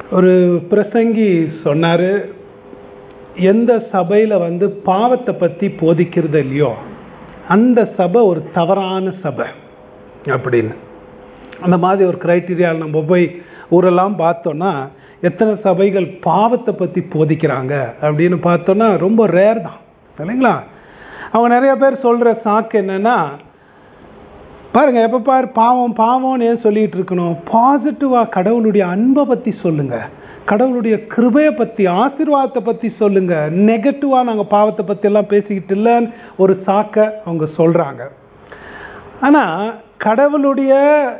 ஒரு பிரசங்கி சொன்னாரு எந்த சபையில வந்து பாவத்தை பத்தி போதிக்கிறது இல்லையோ அந்த சபை ஒரு தவறான சபை அப்படின்னு அந்த மாதிரி ஒரு கிரைட்டீரியாவில் நம்ம போய் ஊரெல்லாம் பார்த்தோம்னா எத்தனை சபைகள் பாவத்தை பற்றி போதிக்கிறாங்க அப்படின்னு பார்த்தோன்னா ரொம்ப ரேர் தான் இல்லைங்களா அவங்க நிறைய பேர் சொல்கிற சாக்கு என்னன்னா பாருங்க எப்போ பாரு பாவம் பாவம்னு ஏன் சொல்லிட்டு இருக்கணும் பாசிட்டிவாக கடவுளுடைய அன்பை பற்றி சொல்லுங்க கடவுளுடைய கிருபையை பற்றி ஆசீர்வாதத்தை பற்றி சொல்லுங்க நெகட்டிவாக நாங்கள் பாவத்தை பற்றி எல்லாம் பேசிக்கிட்டு இல்லைன்னு ஒரு சாக்கை அவங்க சொல்கிறாங்க ஆனால் கடவுளுடைய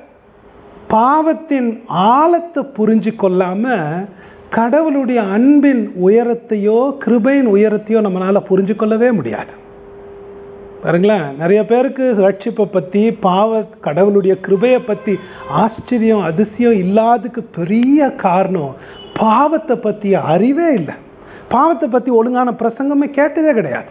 பாவத்தின் ஆழத்தை புரிஞ்சு கொள்ளாம கடவுளுடைய அன்பின் உயரத்தையோ கிருபையின் உயரத்தையோ நம்மளால புரிஞ்சு கொள்ளவே முடியாது பாருங்களேன் நிறைய பேருக்கு ரட்சிப்பை பத்தி பாவ கடவுளுடைய கிருபையை பத்தி ஆச்சரியம் அதிசயம் இல்லாததுக்கு பெரிய காரணம் பாவத்தை பத்தி அறிவே இல்லை பாவத்தை பத்தி ஒழுங்கான பிரசங்கமே கேட்டதே கிடையாது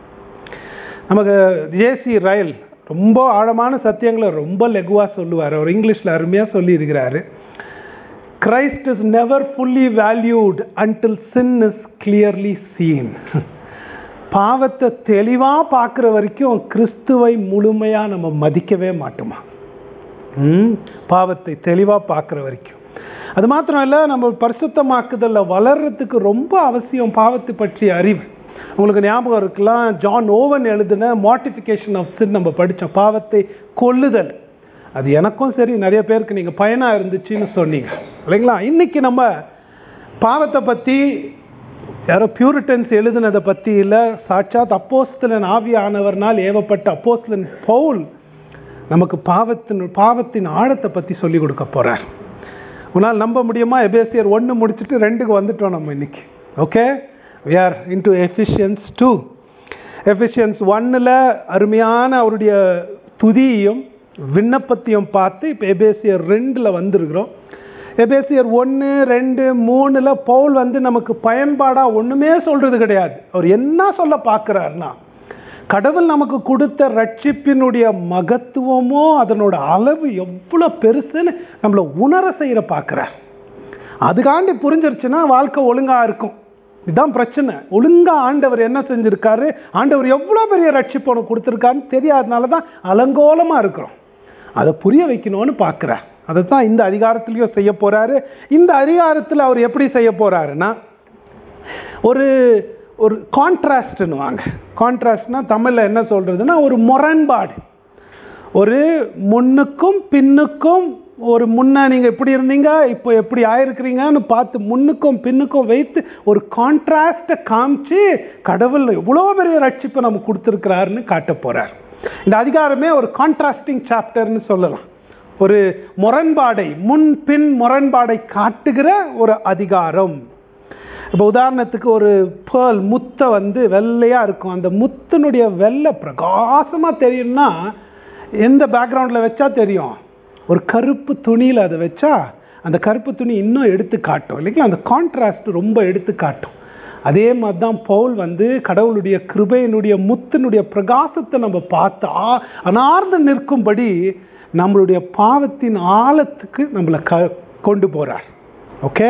நமக்கு ஜேசி ரயில் ரொம்ப ஆழமான சத்தியங்களை ரொம்ப லெகுவாக சொல்லுவார் அவர் இங்கிலீஷில் அருமையாக சொல்லி இருக்கிறாரு Christ is never fully valued until sin is clearly seen பாவத்தை தெளிவாக பார்க்குற வரைக்கும் கிறிஸ்துவை முழுமையாக நம்ம மதிக்கவே மாட்டோமா ம் பாவத்தை தெளிவாக பார்க்குற வரைக்கும் அது மாத்திரம் இல்லை நம்ம பரிசுத்தமாக்குதலில் வளர்றதுக்கு ரொம்ப அவசியம் பாவத்தை பற்றிய அறிவு உங்களுக்கு ஞாபகம் இருக்கலாம் ஜான் ஓவன் எழுதின மார்டிஃபிகேஷன் ஆஃப் சின் நம்ம படித்தோம் பாவத்தை கொல்லுதல் அது எனக்கும் சரி நிறைய பேருக்கு நீங்கள் பயனாக இருந்துச்சுன்னு சொன்னீங்க இல்லைங்களா இன்னைக்கு நம்ம பாவத்தை பற்றி யாரோ பியூரிட்டன்ஸ் எழுதினதை பற்றி இல்லை சாட்சாத் அப்போஸ்தலன் ஆவியானவர்னால் ஏவப்பட்ட அப்போஸ்தலன் பவுல் நமக்கு பாவத்தின் பாவத்தின் ஆழத்தை பற்றி சொல்லி கொடுக்க போகிறார் உன்னால் நம்ப முடியுமா எபேசியர் ஒன்று முடிச்சுட்டு ரெண்டுக்கு வந்துட்டோம் நம்ம இன்னைக்கு okay we are into Ephesians two Ephesians ஒன்னில் அருமையான அவருடைய துதியையும் விண்ணப்பத்தையும் பார்த்து இப்போ எபேசியர் ரெண்டில் வந்திருக்கிறோம் எபேசியர் ஒன்று ரெண்டு மூணில் பவுல் வந்து நமக்கு பயன்பாடாக ஒன்றுமே சொல்கிறது கிடையாது அவர் என்ன சொல்ல பார்க்குறாருன்னா கடவுள் நமக்கு கொடுத்த ரட்சிப்பினுடைய மகத்துவமோ அதனோட அளவு எவ்வளோ பெருசுன்னு நம்மளை உணர செய்கிற பார்க்குறார் அதுக்காண்டி புரிஞ்சிருச்சுன்னா வாழ்க்கை ஒழுங்காக இருக்கும் இதுதான் பிரச்சனை ஒழுங்கா ஆண்டவர் என்ன செஞ்சிருக்காரு ஆண்டவர் எவ்வளோ பெரிய ரட்சிப்பு உனக்கு கொடுத்துருக்காருன்னு தெரியாதனால தான் அலங்கோலமாக இருக்கிறோம் அதை புரிய வைக்கணும்னு பார்க்குறார் அதை தான் இந்த அதிகாரத்திலையும் செய்ய போறாரு இந்த அதிகாரத்தில் அவர் எப்படி செய்ய போறாருன்னா ஒரு ஒரு கான்ட்ராஸ்ட்னு வாங்க கான்ட்ராஸ்ட்னா தமிழில் என்ன சொல்றதுன்னா ஒரு முரண்பாடு ஒரு முன்னுக்கும் பின்னுக்கும் ஒரு முன்ன நீங்கள் எப்படி இருந்தீங்க இப்போ எப்படி ஆயிருக்கிறீங்கன்னு பார்த்து முன்னுக்கும் பின்னுக்கும் வைத்து ஒரு கான்ட்ராஸ்டை காமிச்சு கடவுள் எவ்வளோ பெரிய ரட்சிப்பை நமக்கு கொடுத்துருக்கிறாருன்னு காட்ட போறார் இந்த அதிகாரமே ஒரு கான்ட்ராஸ்டிங் சாப்டர்னு சொல்லலாம் ஒரு முரண்பாடை முன் பின் முரண்பாடை காட்டுகிற ஒரு அதிகாரம் இப்போ உதாரணத்துக்கு ஒரு பேர்ல் முத்தை வந்து வெள்ளையாக இருக்கும் அந்த முத்தினுடைய வெள்ளை பிரகாசமாக தெரியும்னா எந்த பேக்ரவுண்டில் வச்சா தெரியும் ஒரு கருப்பு துணியில் அதை வச்சா அந்த கருப்பு துணி இன்னும் எடுத்து காட்டும் இல்லைங்களா அந்த கான்ட்ராஸ்ட் ரொம்ப எடுத்து காட்டும் அதே மாதிரி தான் பவுல் வந்து கடவுளுடைய கிருபையினுடைய முத்தினுடைய பிரகாசத்தை நம்ம பார்த்தா அனார்ந்து நிற்கும்படி நம்மளுடைய பாவத்தின் ஆழத்துக்கு நம்மளை க கொண்டு போகிறார் ஓகே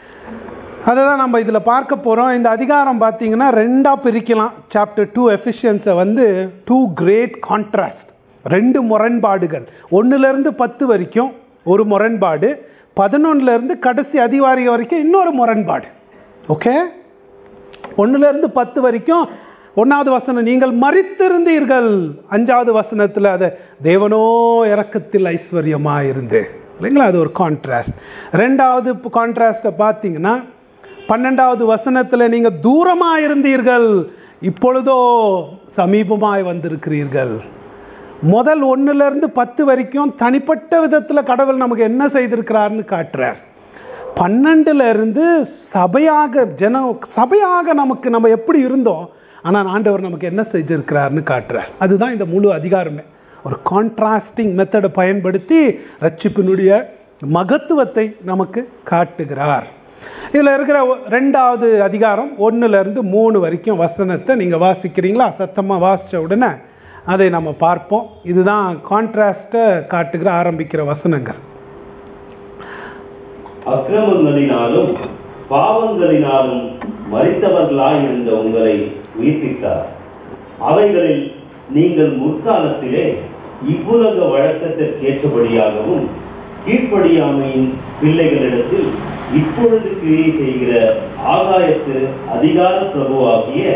அதை தான் நம்ம இதில் பார்க்க போகிறோம் இந்த அதிகாரம் பார்த்தீங்கன்னா ரெண்டாக பிரிக்கலாம் சாப்டர் டூ எஃபிஷியன்ஸை வந்து டூ கிரேட் கான்ட்ராஸ்ட் ரெண்டு முரண்பாடுகள் ஒன்றுலேருந்து பத்து வரைக்கும் ஒரு முரண்பாடு பதினொன்னுலேருந்து கடைசி அதிகாரி வரைக்கும் இன்னொரு முரண்பாடு ஓகே ஒன்றுலேருந்து பத்து வரைக்கும் ஒன்றாவது வசனம் நீங்கள் மறித்திருந்தீர்கள் அஞ்சாவது வசனத்தில் அதை தேவனோ இறக்கத்தில் ஐஸ்வர்யமாக இருந்து இல்லைங்களா அது ஒரு கான்ட்ராஸ்ட் ரெண்டாவது கான்ட்ராஸ்ட்டை பார்த்தீங்கன்னா பன்னெண்டாவது வசனத்தில் நீங்கள் தூரமாக இருந்தீர்கள் இப்பொழுதோ சமீபமாய் வந்திருக்கிறீர்கள் முதல் ஒன்றுலேருந்து பத்து வரைக்கும் தனிப்பட்ட விதத்தில் கடவுள் நமக்கு என்ன செய்திருக்கிறார்னு காட்டுறார் பன்னெண்டுல இருந்து சபையாக ஜன சபையாக நமக்கு நம்ம எப்படி இருந்தோம் ஆனால் ஆண்டவர் நமக்கு என்ன செஞ்சிருக்கிறார்னு காட்டுறார் அதுதான் இந்த முழு அதிகாரமே ஒரு கான்ட்ராஸ்டிங் மெத்தடை பயன்படுத்தி ரட்சிப்பினுடைய மகத்துவத்தை நமக்கு காட்டுகிறார் இதில் இருக்கிற ரெண்டாவது அதிகாரம் ஒன்றுலேருந்து மூணு வரைக்கும் வசனத்தை நீங்கள் வாசிக்கிறீங்களா சத்தமாக வாசித்த உடனே அதை நம்ம பார்ப்போம் இதுதான் கான்ட்ராஸ்ட்டை காட்டுகிற ஆரம்பிக்கிற வசனங்கள் அக்கிரமங்களினாலும் பாவங்களினாலும் மறித்தவர்களாயிருந்த உங்களை உயிர்ப்பித்தார் அவைகளில் நீங்கள் முற்காலத்திலே இவ்வுலக வழக்கத்திற்கேற்றபடியாகவும் கீழ்ப்படியாமையின் பிள்ளைகளிடத்தில் இப்பொழுது கிரியை செய்கிற ஆகாயத்து அதிகார பிரபுவாகிய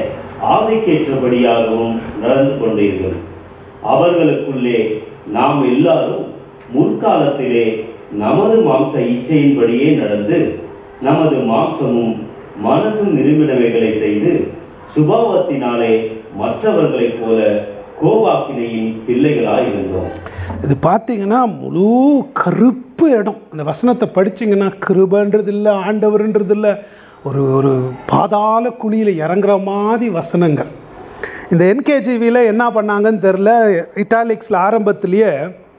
ஆவைக்கேற்றபடியாகவும் நடந்து கொண்டீர்கள் அவர்களுக்குள்ளே நாம் எல்லாரும் முற்காலத்திலே நமது மாம்ச இச்சையின்படியே நடந்து நமது மாம்சமும் மனசும் விரும்பினவைகளை செய்து சுபாவத்தினாலே மற்றவர்களைப் போல கோபாக்கினையின் பிள்ளைகளாய் இருந்தோம் இது பார்த்தீங்கன்னா முழு கருப்பு இடம் அந்த வசனத்தை படிச்சீங்கன்னா கிருபன்றது இல்லை ஆண்டவர்ன்றது இல்லை ஒரு ஒரு பாதாள குழியில் இறங்குற மாதிரி வசனங்கள் இந்த என்கேஜிவியில் என்ன பண்ணாங்கன்னு தெரில இட்டாலிக்ஸில் ஆரம்பத்திலேயே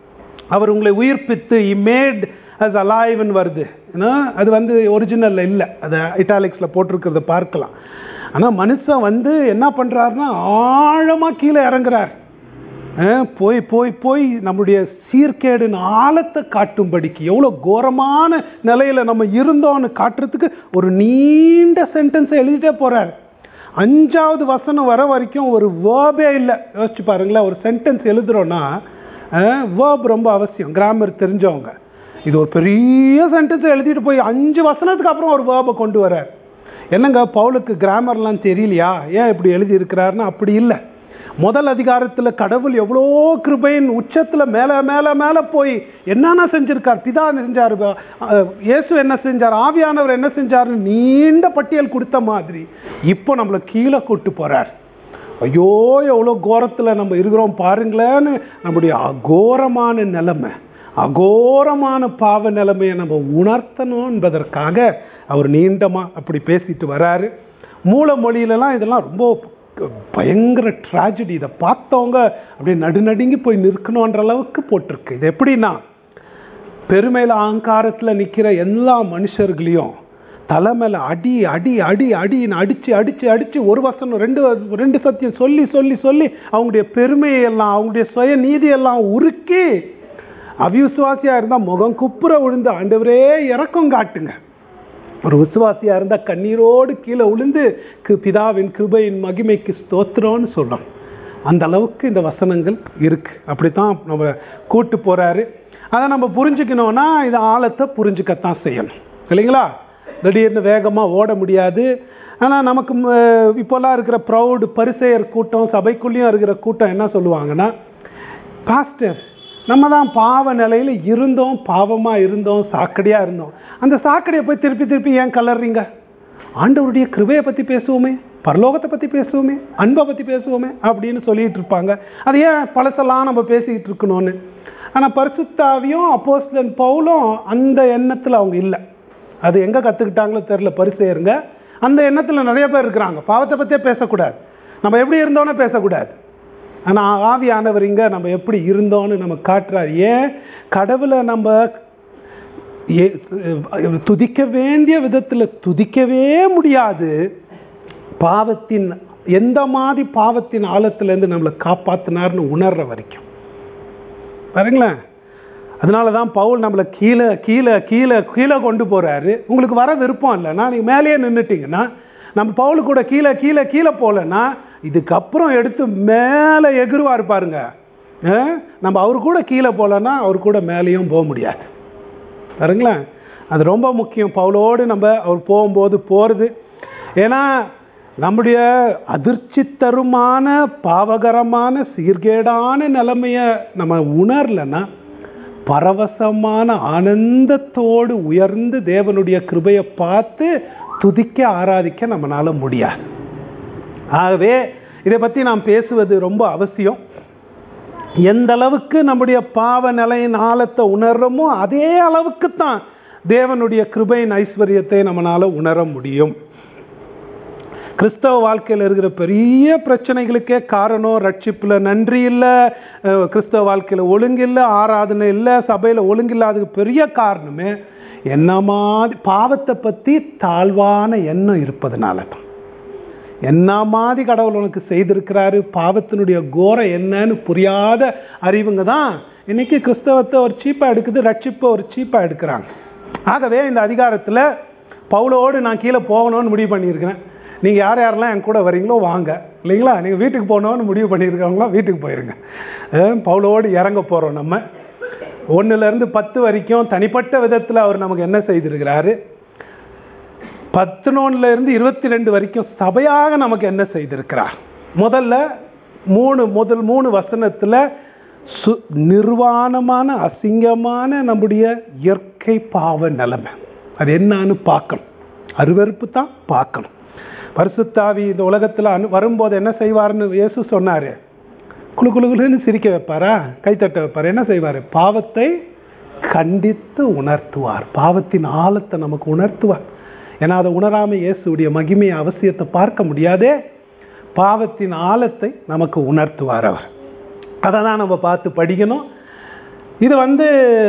அவர் உங்களை உயிர்ப்பித்து இமேட் as அலாய்வன் வருது ஏன்னா அது வந்து ஒரிஜினலில் இல்லை அதை இட்டாலிக்ஸில் போட்டிருக்கிறத பார்க்கலாம் ஆனால் மனுஷன் வந்து என்ன பண்ணுறாருன்னா ஆழமாக கீழே இறங்குறார் அஹ் போய் போய் போய் நம்முடைய சீர்கேடின் ஆழத்தை காட்டும்படிக்கு எவ்வளோ கோரமான நிலையில் நம்ம இருந்தோம்னு காட்டுறதுக்கு ஒரு நீண்ட சென்டென்ஸை எழுதிட்டே போகிறார் அஞ்சாவது வசனம் வர வரைக்கும் ஒரு வேர்பே இல்லை யோசிச்சு பாருங்களேன் ஒரு சென்டென்ஸ் எழுதுறோன்னா வேர்ப் ரொம்ப அவசியம் கிராமர் தெரிஞ்சவங்க இது ஒரு பெரிய சென்டென்ஸ் எழுதிட்டு போய் அஞ்சு வசனத்துக்கு அப்புறம் ஒரு வேர்பை கொண்டு வரார் என்னங்க பவுலுக்கு கிராமர்லாம் தெரியலையா ஏன் இப்படி எழுதி இருக்கிறாருன்னா அப்படி இல்லை முதல் அதிகாரத்தில் கடவுள் எவ்வளோ கிருபையின் உச்சத்தில் மேலே மேலே மேலே போய் என்னென்ன செஞ்சிருக்கார் பிதா செஞ்சார் அஹ், இயேசு என்ன செஞ்சார் ஆவியானவர் என்ன செஞ்சார்னு நீண்ட பட்டியல் கொடுத்த மாதிரி இப்போ நம்மளை கீழே கூட்டு போறார் ஐயோ எவ்வளோ கோரத்தில் நம்ம இருக்கிறோம் பாருங்களேன்னு நம்முடைய அகோரமான நிலைமை அகோரமான பாவ நிலைமையை நம்ம உணர்த்தணும் என்பதற்காக அவர் நீண்டமா அப்படி பேசிட்டு வராரு மூல மொழியிலலாம் இதெல்லாம் ரொம்ப பயங்கர ட்ராஜடி இதை பார்த்தவங்க அப்படியே நடுநடுங்கி போய் நிற்கணுன்ற அளவுக்கு போட்டிருக்கு இது எப்படின்னா பெருமையில் அகங்காரத்தில் நிற்கிற எல்லா மனுஷர்களையும் தலை மேல அடி அடி அடி அடின்னு அடிச்சு அடிச்சு அடிச்சு ஒரு வசனம் ரெண்டு ரெண்டு சத்தியம் சொல்லி சொல்லி சொல்லி அவங்களுடைய பெருமையை எல்லாம் அவங்களுடைய சுய நீதியெல்லாம் உருக்கி அவிசுவாசியா இருந்தா முகம் குப்புற விழுந்து ஆண்டவரே இறக்கம் காட்டுங்க ஒரு விசுவாசியா இருந்தா கண்ணீரோடு கீழே விழுந்து கு- பிதாவின் கிருபையின் மகிமைக்கு ஸ்தோத்திரம்னு சொல்றோம் அந்த அளவுக்கு இந்த வசனங்கள் இருக்கு அப்படித்தான் நம்ம கூட்டு போறாரு அதை நம்ம புரிஞ்சுக்கணும்னா இது ஆழத்தை புரிஞ்சுக்கத்தான் செய்யணும் இல்லைங்களா திடீர்னு வேகமாக ஓட முடியாது ஆனால் நமக்கு ம- இப்போல்லாம் இருக்கிற ப்ரௌடு பரிசெயர் கூட்டம் சபைக்குள்ளேயும் இருக்கிற கூட்டம் என்ன சொல்லுவாங்கன்னா பாஸ்டர் நம்ம தான் பாவ நிலையில் இருந்தோம் பாவமாக இருந்தோம் சாக்கடையாக இருந்தோம் அந்த சாக்கடையை போய் திருப்பி திருப்பி ஏன் கலர்றீங்க ஆண்டவருடைய கிருபையை பற்றி பேசுவோமே பரலோகத்தை பற்றி பேசுவோமே அன்பை பற்றி பேசுவோமே அப்படின்னு சொல்லிட்டு இருப்பாங்க அது ஏன் பழசெல்லாம் நம்ம பேசிக்கிட்டு இருக்கணும்னு ஆனால் பரிசுத்தாவியும் அப்போஸ்தலன் பவுலும் அந்த எண்ணத்தில் அவங்க இல்லை அது எங்கே கற்றுக்கிட்டாங்களோ தெரில பரிசேருங்க அந்த எண்ணத்தில் நிறைய பேர் இருக்கிறாங்க பாவத்தை பற்றியே பேசக்கூடாது நம்ம எப்படி இருந்தோன்னே பேசக்கூடாது ஆனால் ஆவியானவர் இங்க நம்ம எப்படி இருந்தோன்னு நம்ம காட்டுறார் ஏன் கடவுளை நம்ம ஏ- துதிக்க வேண்டிய விதத்தில் துதிக்கவே முடியாது பாவத்தின் எந்த மாதிரி பாவத்தின் ஆழத்திலேருந்து நம்மளை காப்பாத்தினார்னு உணர்ற வரைக்கும் பாருங்களேன் அதனால தான் பவுல் நம்மளை கீழே கீழே கீழே கீழே கொண்டு போறாரு உங்களுக்கு வர விருப்பம் இல்லைன்னா நீங்கள் மேலேயே நின்றுட்டீங்கன்னா நம்ம பவுல் கூட கீழே கீழே கீழே போகலன்னா இதுக்கப்புறம் எடுத்து மேலே எகிருவார் பாருங்க அஹ், நம்ம அவர் கூட கீழே போகலன்னா அவர் கூட மேலேயும் போக முடியாது பாருங்களேன் அது ரொம்ப முக்கியம் பவுலோடு நம்ம அவர் போகும்போது போகிறது ஏன்னா நம்முடைய அதிர்ச்சி தருமான பாவகரமான சீர்கேடான நிலைமைய நம்ம உணரலைன்னா பரவசமான ஆனந்தத்தோடு உயர்ந்து தேவனுடைய கிருபையை பார்த்து துதிக்க ஆராதிக்க நம்மளால முடியாது ஆகவே இதை பற்றி நாம் பேசுவது ரொம்ப அவசியம் எந்த அளவுக்கு நம்முடைய பாவ நிலையின் ஆழத்தை உணர்றோமோ அதே அளவுக்கு தான் தேவனுடைய கிருபையின் ஐஸ்வர்யத்தை நம்மளால உணர முடியும் கிறிஸ்தவ வாழ்க்கையில் இருக்கிற பெரிய பிரச்சனைகளுக்கே காரணம் ரட்சிப்பில் நன்றி இல்லை அஹ், கிறிஸ்தவ வாழ்க்கையில் ஒழுங்கு இல்லை ஆராதனை இல்லை சபையில் ஒழுங்கு இல்லாததுக்கு பெரிய காரணமே என்ன மாதிரி பாவத்தை பற்றி தாழ்வான எண்ணம் இருப்பதனால தான் என்ன மாதிரி கடவுள் உனக்கு செய்திருக்கிறாரு பாவத்தினுடைய கோரம் என்னன்னு புரியாத அறிவுங்க தான் இன்னைக்கு கிறிஸ்தவத்தை ஒரு சீப்பாக எடுக்குது ரட்சிப்பை ஒரு சீப்பாக எடுக்கிறாங்க ஆகவே இந்த அதிகாரத்தில் பவுலோடு நான் கீழே போகணும்னு முடிவு பண்ணியிருக்கிறேன் நீங்கள் யார் யாரெல்லாம் என் கூட வரீங்களோ வாங்க இல்லைங்களா நீங்கள் வீட்டுக்கு போகணும்னு முடிவு பண்ணியிருக்கவங்களாம் வீட்டுக்கு போயிருங்க அஹ் பவுலோடு இறங்க போகிறோம் நம்ம ஒன்றுலேருந்து பத்து வரைக்கும் தனிப்பட்ட விதத்தில் அவர் நமக்கு என்ன செய்திருக்கிறாரு பத்தினொன்னுல இருந்து இருபத்தி ரெண்டு வரைக்கும் சபையாக நமக்கு என்ன செய்திருக்கிறார் முதல்ல மூணு முதல் மூணு வசனத்துல சு நிர்வாணமான அசிங்கமான நம்முடைய இயற்கை பாவ நிலைமை அது என்னன்னு பார்க்கணும் அருவருப்பு தான் பார்க்கணும் பரிசுத்தாவி இந்த உலகத்தில் அனு வரும்போது என்ன செய்வார்னு இயேசு சொன்னாரு குளு குளு குளுன்னு சிரிக்க வைப்பாரா கைத்தட்ட வைப்பார் என்ன செய்வார் பாவத்தை கண்டித்து உணர்த்துவார் பாவத்தின் ஆழத்தை நமக்கு உணர்த்துவார் ஏன்னா அதை உணராம இயேசுடைய மகிமை அவசியத்தை பார்க்க முடியாதே பாவத்தின் ஆழத்தை நமக்கு உணர்த்துவார் அவர் அதை தான் நம்ம பார்த்து படிக்கணும் இது வந்து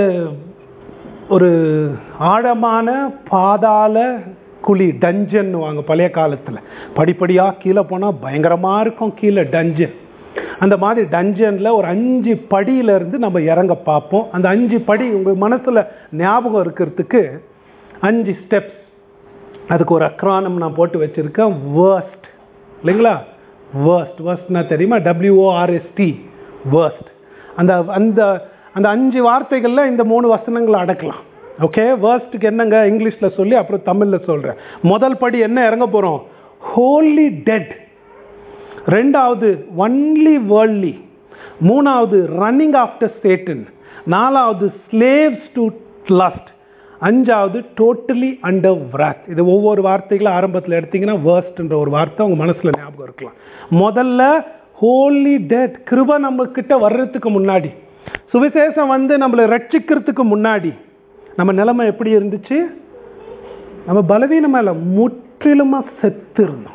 ஒரு ஆழமான பாதாள குழி டஞ்சன் வாங்க பழைய காலத்தில் படிப்படியாக கீழே போனால் பயங்கரமாக இருக்கும் கீழே டஞ்சன் அந்த மாதிரி டஞ்சனில் ஒரு அஞ்சு படியிலேருந்து நம்ம இறங்க பார்ப்போம் அந்த அஞ்சு படி உங்கள் மனசில் ஞாபகம் இருக்கிறதுக்கு அஞ்சு ஸ்டெப்ஸ் அதுக்கு ஒரு அக்ரானம் நான் போட்டு வச்சுருக்கேன் வேர்ஸ்ட் இல்லைங்களா வேர்ஸ்ட் வேர்ஸ்ட்னா தெரியுமா டபிள்யூஓஆர்எஸ்டி வேர்ஸ்ட் அந்த அந்த அந்த அஞ்சு வார்த்தைகளில் இந்த மூணு வசனங்களை அடக்கலாம் ஓகே வேர்ஸ்ட்டுக்கு என்னங்க இங்கிலீஷில் சொல்லி அப்புறம் தமிழில் சொல்கிறேன் முதல் படி என்ன இறங்க போகிறோம் ஹோலி டெட் ரெண்டாவது ஒன்லி வேர்ல்ட்லி மூணாவது ரன்னிங் ஆஃப்டர் சேட்டன் நாலாவது ஸ்லேவ்ஸ் டு லஸ்ட் அஞ்சாவது டோட்டலி அண்டர் wrath இது ஒவ்வொரு வார்த்தைகளும் ஆரம்பத்தில் எடுத்தீங்கன்னா வேர்ஸ்ட்ன்ற ஒரு வார்த்தை உங்கள் மனசில் ஞாபகம் இருக்கலாம் முதல்ல ஹோலி டெட் கிருப நம்ம கிட்ட வர்றதுக்கு முன்னாடி சுவிசேஷம் வந்து நம்மளை ரட்சிக்கிறதுக்கு முன்னாடி நம்ம நிலைமை எப்படி இருந்துச்சு நம்ம பலவீனமா இல்லை முற்றிலுமாக செத்து இருந்தோம்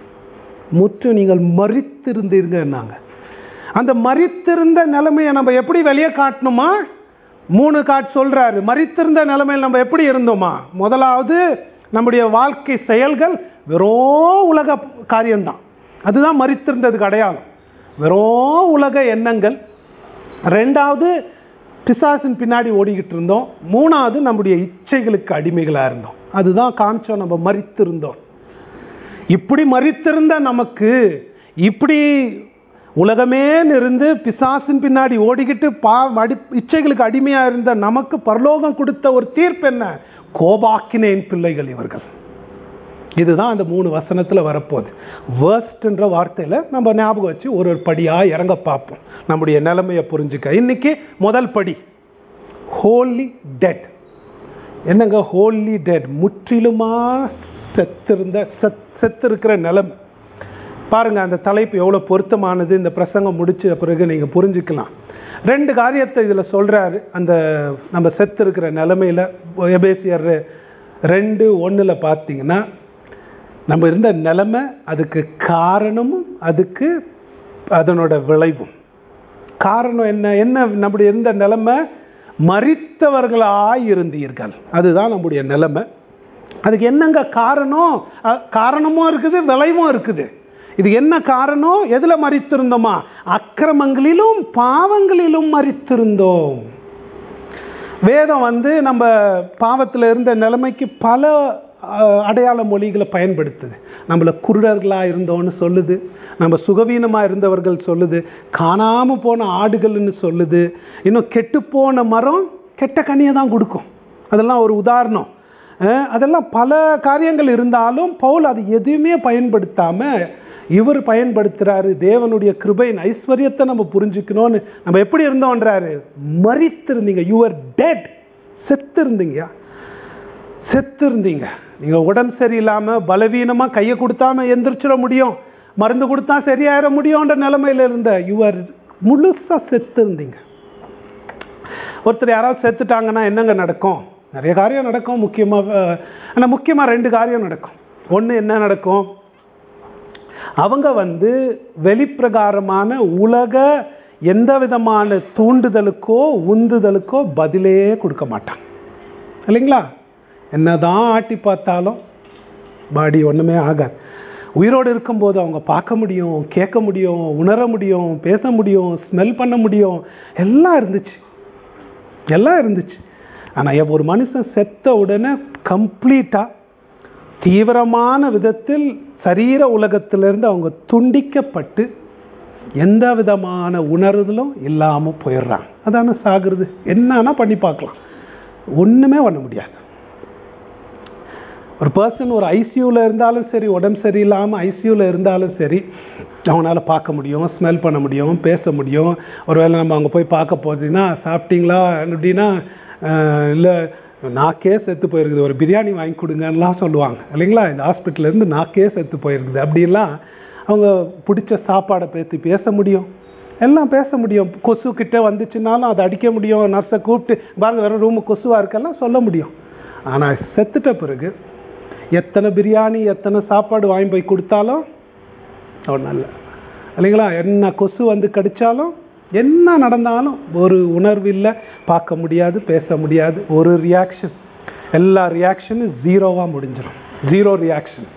முற்று நீங்கள் மறித்திருந்தீர்கள்னாங்க அந்த மறித்திருந்த நிலைமையை நம்ம எப்படி வெளியே காட்டணுமா மூணு காட் சொல்றாரு மறித்திருந்த நிலைமையில் நம்ம எப்படி இருந்தோமா முதலாவது நம்முடைய வாழ்க்கை செயல்கள் வெறும் உலக காரியம்தான் அதுதான் மறித்திருந்ததுக்கு அடையாளம் வெறும் உலக எண்ணங்கள் ரெண்டாவது பிசாசின் பின்னாடி ஓடிக்கிட்டு இருந்தோம் மூணாவது நம்முடைய இச்சைகளுக்கு அடிமைகளாக இருந்தோம் அதுதான் காமிச்சோம் நம்ம மறித்திருந்தோம் இப்படி மறித்திருந்த நமக்கு இப்படி உலகமே இருந்து பிசாசின் பின்னாடி ஓடிக்கிட்டு பா அடி இச்சைகளுக்கு அடிமையா இருந்த நமக்கு பரலோகம் கொடுத்த ஒரு தீர்ப்பு என்ன கோபாக்கினேன் பிள்ளைகள் இவர்கள் இதுதான் அந்த மூணு வசனத்துல வரப்போகுது வேர்ஸ்ட்ன்ற வார்த்தையில நம்ம ஞாபகம் வச்சு ஒரு ஒரு படியா இறங்க பார்ப்போம் நம்முடைய நிலைமையை புரிஞ்சுக்க இன்னைக்கு முதல் படி ஹோலி டெட் என்னங்க ஹோலி டெட் முற்றிலுமா செத்திருந்த செத் செத்திருக்கிற நிலைமை பாருங்க அந்த தலைப்பு எவ்வளோ பொருத்தமானது இந்த பிரசங்கம் முடிச்ச பிறகு நீங்கள் புரிஞ்சுக்கலாம் ரெண்டு காரியத்தை இதில் சொல்கிறாரு அந்த நம்ம செத்து இருக்கிற நிலமையில் எபேசியர் ரெண்டு ஒன்றில் பார்த்தீங்கன்னா நம்ம இருந்த நிலைமை அதுக்கு காரணமும் அதுக்கு அதனோட விளைவும் காரணம் என்ன என்ன நம்முடைய இருந்த நிலைமை மறித்தவர்களாய் இருந்தீர்கள் அதுதான் நம்முடைய நிலைமை அதுக்கு என்னங்க காரணம் அஹ், காரணமும் இருக்குது விளைவும் இருக்குது இது என்ன காரணம் எதுல மறித்திருந்தோமா அக்கிரமங்களிலும் பாவங்களிலும் மறித்திருந்தோம் வேதம் வந்து நம்ம பாவத்தில் இருந்த நிலைமைக்கு பல அஹ், அடையாள மொழிகளை பயன்படுத்துது நம்மள குருடர்களாக இருந்தோன்னு சொல்லுது நம்ம சுகவீனமாக இருந்தவர்கள் சொல்லுது காணாமல் போன ஆடுகள்னு சொல்லுது இன்னும் கெட்டுப்போன மரம் கெட்ட கனியை தான் கொடுக்கும் அதெல்லாம் ஒரு உதாரணம் அஹ், அதெல்லாம் பல காரியங்கள் இருந்தாலும் பவுல் அது எதுவுமே பயன்படுத்தாமல் இவர் பயன்படுத்துறாரு தேவனுடைய கிருபையின் ஐஸ்வர்யத்தை நம்ம புரிஞ்சுக்கணும்னு நம்ம எப்படி இருந்தோன்றாரு மறித்திருந்தீங்க யூஆர் டெட் செத்து இருந்தீங்க செத்து இருந்தீங்க நீங்க உடம்பு சரியில்லாம பலவீனமா கையை கொடுத்தாம எந்திரிச்சிட முடியும் மருந்து கொடுத்தா சரியாயிட முடியும்ன்ற நிலைமையில இருந்த யூஆர் முழுசா செத்து இருந்தீங்க ஒருத்தர் யாராவது செத்துட்டாங்கன்னா என்னங்க நடக்கும் நிறைய காரியம் நடக்கும் முக்கியமாக ஆனால் முக்கியமாக ரெண்டு காரியம் நடக்கும் ஒன்று என்ன நடக்கும் அவங்க வந்து வெளிப்பிரகாரமான உலக எந்த விதமான தூண்டுதலுக்கோ உந்துதலுக்கோ பதிலே கொடுக்க மாட்டாங்க இல்லைங்களா என்னதான் ஆட்டி பார்த்தாலும் பாடி ஒன்றுமே ஆகாது உயிரோடு இருக்கும்போது அவங்க பார்க்க முடியும் கேட்க முடியும் உணர முடியும் பேச முடியும் ஸ்மெல் பண்ண முடியும் எல்லாம் இருந்துச்சு எல்லாம் இருந்துச்சு ஆனால் ஒரு மனுஷன் செத்த உடனே கம்ப்ளீட்டாக தீவிரமான விதத்தில் சரீர உலகத்திலிருந்து அவங்க துண்டிக்கப்பட்டு எந்த விதமான உணர்தலும் இல்லாமல் போயிடுறாங்க அதான சாகுறது என்னன்னா பண்ணி பார்க்கலாம் ஒன்றுமே பண்ண முடியாது ஒரு பர்சன் ஒரு ஐசியூவில் இருந்தாலும் சரி உடம்பு சரியில்லாமல் ஐசியூவில் இருந்தாலும் சரி அவனால் பார்க்க முடியும் ஸ்மெல் பண்ண முடியும் பேச முடியும் ஒருவேளை நம்ம அங்கே போய் பார்க்க போகிறதுன்னா சாப்பிட்டீங்களா அப்படின்னா இல்லை நாக்கே செத்து போயிருக்குது ஒரு பிரியாணி வாங்கி கொடுங்கலாம் சொல்லுவாங்க இல்லைங்களா இந்த ஹாஸ்பிட்டல்லேருந்து நாக்கே செத்து போயிருக்குது அப்படிலாம் அவங்க பிடிச்ச சாப்பாடை பற்றி பேச முடியும் எல்லாம் பேச முடியும் கொசு கிட்ட வந்துச்சுனாலும் அதை அடிக்க முடியும் நர்ஸை கூப்பிட்டு பாருங்க வேறு ரூமு கொசுவாக இருக்கெல்லாம் சொல்ல முடியும் ஆனால் செத்துட்ட பிறகு எத்தனை பிரியாணி எத்தனை சாப்பாடு வாங்கி போய் கொடுத்தாலும் ஒன்றும் இல்லை இல்லைங்களா என்ன கொசு வந்து கடித்தாலும் என்ன நடந்தாலும் ஒரு உணர்வு இல்லை பார்க்க முடியாது பேச முடியாது ஒரு ரியாக்ஷன் எல்லா ரியாக்ஷனும் ஜீரோவாக முடிஞ்சிடும் ஜீரோ ரியாக்ஷன்